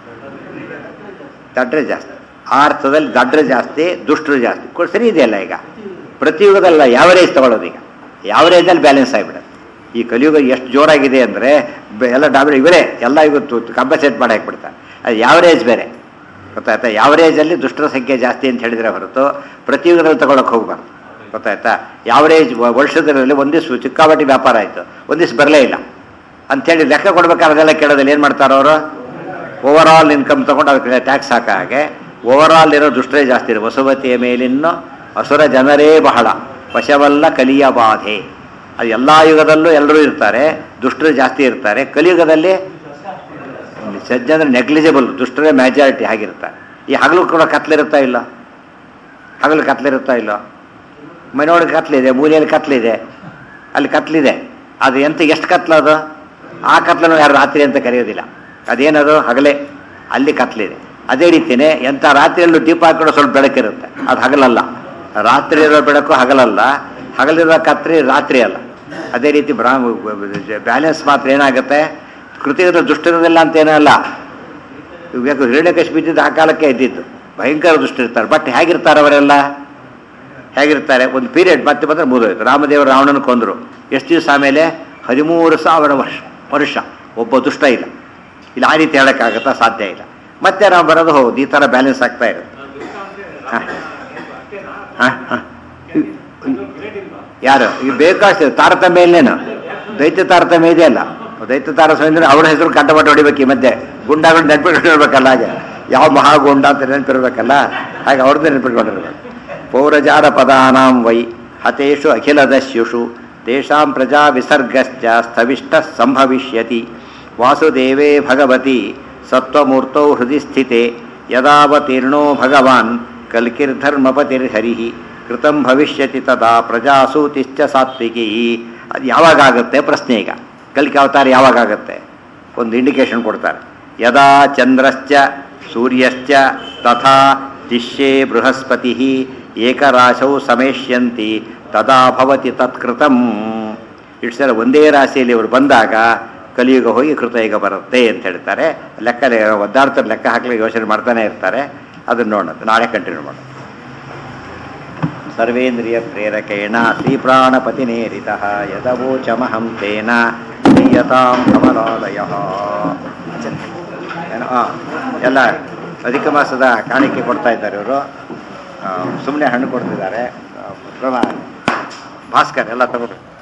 ದಡ್ರೆ ಜಾಸ್ತಿ ಆ ಅರ್ಥದಲ್ಲಿ ದಡ್ರೆ ಜಾಸ್ತಿ ದುಷ್ಟರು ಜಾಸ್ತಿ ಕೊ- ಸರಿ ಇದೆಯಲ್ಲ ಈಗ ಪ್ರತಿಯುಗದಲ್ಲ ಯಾವರೇಜ್ ತಗೊಳ್ಳೋದು ಈಗ ಯಾವರೇಜಲ್ಲಿ ಬ್ಯಾಲೆನ್ಸ್ ಆಗಿಬಿಡುತ್ತೆ ಈ ಕಲಿಯುಗ ಎಷ್ಟು ಜೋರಾಗಿದೆ ಅಂದರೆ ಎಲ್ಲ ಡಾಬಿಡ್ ಇವರೇ ಎಲ್ಲ ಇವತ್ತು ಕಂಪನ್ಸೇಟ್ ಮಾಡಿ ಹಾಕ್ಬಿಡ್ತಾರೆ ಅದು ಯಾವರೇಜ್ ಬೇರೆ ಗೊತ್ತಾಯ್ತಾ ಯಾವರೇಜಲ್ಲಿ ದುಷ್ಟರ ಸಂಖ್ಯೆ ಜಾಸ್ತಿ ಅಂತ ಹೇಳಿದರೆ ಹೊರತು ಪ್ರತಿಯುಗದಲ್ಲಿ ತಗೊಳಕ್ಕೆ ಹೋಗ್ಬಾರ್ದು ಗೊತ್ತಾಯ್ತಾ ಯಾವರೇಜ್ ವರ್ಷದಲ್ಲಿ ಒಂದಿವ್ಸ ಚಿಕ್ಕಾಪಟ್ಟಿ ವ್ಯಾಪಾರ ಆಯಿತು ಒಂದಿವ್ಸ ಬರಲೇ ಇಲ್ಲ ಅಂಥೇಳಿ ಲೆಕ್ಕ ಕೊಡ್ಬೇಕಾದ್ರೆ ಅದೆಲ್ಲ ಕೇಳೋದಿಲ್ಲ ಏನು ಮಾಡ್ತಾರೆ ಅವರು ಓವರ್ ಆಲ್ ಇನ್ಕಮ್ ತಗೊಂಡು ಅದಕ್ಕೆ ಟ್ಯಾಕ್ಸ್ ಹಾಕ ಹಾಗೆ ಓವರ್ ಆಲ್ ಇರೋ ದುಷ್ಟರೇ ಜಾಸ್ತಿ ಇದೆ ವಸುಮತಿಯ ಮೇಲಿನ್ನು ಅಸುರ ಜನರೇ ಬಹಳ ವಶವಲ್ಲ ಕಲಿಯ ಬಾಧೆ ಅದು ಎಲ್ಲ ಯುಗದಲ್ಲೂ ಎಲ್ಲರೂ ಇರ್ತಾರೆ ದುಷ್ಟರು ಜಾಸ್ತಿ ಇರ್ತಾರೆ ಕಲಿಯುಗದಲ್ಲಿ ಸಜ್ಜನರು ನೆಗ್ಲಿಜಿಬಲ್ ದುಷ್ಟರೇ ಮೆಜಾರಿಟಿ ಆಗಿರ್ತಾರೆ ಈ ಹಗಲು ಕೂಡ ಕತ್ಲಿರುತ್ತಾ ಇಲ್ಲ ಹಗಲು ಕತ್ಲಿರುತ್ತಾ ಇಲ್ಲ ಮನೆಯೊಳಗೆ ಕತ್ಲಿದೆ ಮೂಲೆಯಲ್ಲಿ ಕತ್ಲಿದೆ ಅಲ್ಲಿ ಕತ್ಲಿದೆ ಅದು ಎಂತ ಎಷ್ಟು ಕತ್ಲು ಅದು ಆ ಕತ್ಲನ್ನು ಯಾರು ರಾತ್ರಿ ಅಂತ ಕರೆಯೋದಿಲ್ಲ ಅದೇನದು ಹಗಲೇ ಅಲ್ಲಿ ಕತ್ಲಿದೆ ಅದೇ ರೀತಿಯೇ ಎಂಥ ರಾತ್ರಿಯಲ್ಲೂ ದೀಪ ಹಾಕಿರೋ ಸ್ವಲ್ಪ ಬೆಳಕಿರುತ್ತೆ ಅದು ಹಗಲಲ್ಲ ರಾತ್ರಿ ಇರೋ ಬೆಳಕು ಹಗಲಲ್ಲ ಹಗಲಿರೋ ಕತ್ರಿ ರಾತ್ರಿ ಅಲ್ಲ ಅದೇ ರೀತಿ ಬ್ರಾಹ್ಮ ಬ್ಯಾಲೆನ್ಸ್ ಮಾತ್ರ ಏನಾಗುತ್ತೆ ಕೃತಿಗದ ದುಷ್ಟಿರೋದಿಲ್ಲ ಅಂತ ಏನೂ ಅಲ್ಲ ಇವಾಗ ಹಿರಣ್ಯಕಶಿಪು ಇದ್ದಿದ್ದು ಆ ಕಾಲಕ್ಕೆ ಇದ್ದಿದ್ದು ಭಯಂಕರ ದುಷ್ಟಿರ್ತಾರೆ ಬಟ್ ಹೇಗಿರ್ತಾರೆ ಅವರೆಲ್ಲ ಹೇಗಿರ್ತಾರೆ ಒಂದು ಪೀರಿಯಡ್ ಮತ್ತೆ ಬಂದರೆ ಮುಗಿದೋಯ್ತು ರಾಮದೇವರು ರಾವಣನ ಕೊಂದರು ಎಷ್ಟು ದಿವಸ ಆಮೇಲೆ ಹದಿಮೂರು ಸಾವಿರ ವರ್ಷ ವರ್ಷ ಒಬ್ಬ ದುಷ್ಟ ಇಲ್ಲ ಇಲ್ಲ ಆ ರೀತಿ ಹೇಳೋಕ್ಕಾಗತ್ತಾ ಸಾಧ್ಯ ಇಲ್ಲ ಮತ್ತೆ ನಾವು ಬರೋದು ಹೌದು ಈ ಥರ ಬ್ಯಾಲೆನ್ಸ್ ಆಗ್ತಾ ಇರುತ್ತೆ ಹಾಂ ಹಾಂ ಹಾಂ ಯಾರು ಈಗ ಬೇಕಾಷ್ಟು ತಾರತಮ್ಯ ಇಲ್ಲೇನು ದೈತ್ಯ ತಾರತಮ್ಯ ಇದೆಯಲ್ಲ ದೈತ್ಯ ತಾರತಮ್ಯ ಅಂದ್ರೆ ಅವ್ರ ಹೆಸರು ಕಂಠಪಟ್ಟು ಹೊಡಿಬೇಕು ಈ ಮಧ್ಯೆ ಗುಂಡಾಗಳು ನೆನ್ಪಿಟ್ಕೊಂಡಿರ್ಬೇಕಲ್ಲ ಹಾಗೆ ಯಾವ ಮಹಾಗುಂಡ ಅಂತ ನೆನಪಿರ್ಬೇಕಲ್ಲ ಹಾಗೆ ಅವ್ರದ್ದೇ ನೆನ್ಪಿಟ್ಕೊಂಡಿರ್ಬೇಕು ಪೌರಜಾರ ಪದಾನಾಂ ವೈ ಹತೇಷು ಅಖಿಲ ದಸ್ಯುಷು ತೇಷಾಂ ಪ್ರಜಾ ವಿಸರ್ಗಶ್ಚ ಸ್ಥವಿಷ್ಟ ಸಂಭವಿಷ್ಯತಿ ವಾಸುದೇವೇ ಭಗವತಿ ಸತ್ವಮೂರ್ತೌ ಹೃದಯ ಸ್ಥಿತೆ ಯದಾವತೀರ್ಣೋ ಭಗವಾನ್ ಕಲ್ಕಿರ್ಧರ್ಮಪತಿರ್ಹರಿ ಕೃತಂ ಭವಿಷ್ಯತಿ ತದಾ ಪ್ರಜಾಸೂತಿಶ್ಚ ಸಾತ್ವಿಕಿ ಅದು ಯಾವಾಗಾಗುತ್ತೆ ಪ್ರಶ್ನೆ ಈಗ ಕಲ್ಕಿ ಅವತಾರ ಯಾವಾಗಾಗುತ್ತೆ ಒಂದು ಇಂಡಿಕೇಶನ್ ಕೊಡ್ತಾರೆ ಯದಾ ಚಂದ್ರಶ್ಚ ಸೂರ್ಯಶ್ಚ ತಥಾ ದಿಶ್ಯೇ ಬೃಹಸ್ಪತಿ ಏಕರಾಶೌ ಸಮೇಷ್ಯಂತಿ ತದಾ ಭವತಿ ತತ್ಕೃತಂ ಇಷ್ಟು ಸಲ ಒಂದೇ ರಾಶಿಯಲ್ಲಿ ಇವರು ಬಂದಾಗ ಕಲಿಯುಗ ಹೋಗಿ ಕೃತಯುಗ ಬರುತ್ತೆ ಅಂತ ಹೇಳ್ತಾರೆ ಲೆಕ್ಕ ಒದ್ದಾಡ್ತಾರೆ ಲೆಕ್ಕ ಹಾಕ್ಲಿಕ್ಕೆ ಯೋಚನೆ ಮಾಡ್ತಾನೆ ಇರ್ತಾರೆ ಅದನ್ನು ನೋಡೋಣ ನಾಳೆ ಕಂಟಿನ್ಯೂ ಮಾಡೋಣ ಸರ್ವೇಂದ್ರಿಯ ಪ್ರೇರಕೇಣ ಶ್ರೀಪ್ರಾಣಪತಿನೇರಿತ ಯದವೋಚಮಹಂ ತೇನ ಕ್ರಿಯತಾಂ ಕಮಲಾಲಯ ಏನೋ ಹಾಂ ಎಲ್ಲ ಅಧಿಕ ಮಾಸದ ಕಾಣಿಕೆ ಕೊಡ್ತಾ ಇದ್ದಾರೆ ಇವರು ಸುಮ್ಮನೆ ಹಣ್ಣು ಕೊಡ್ತಿದ್ದಾರೆ ಆ, ಪ್ರಭಾ ಭಾಸ್ಕರ್ ಎಲ್ಲ ತಗೊಂಡು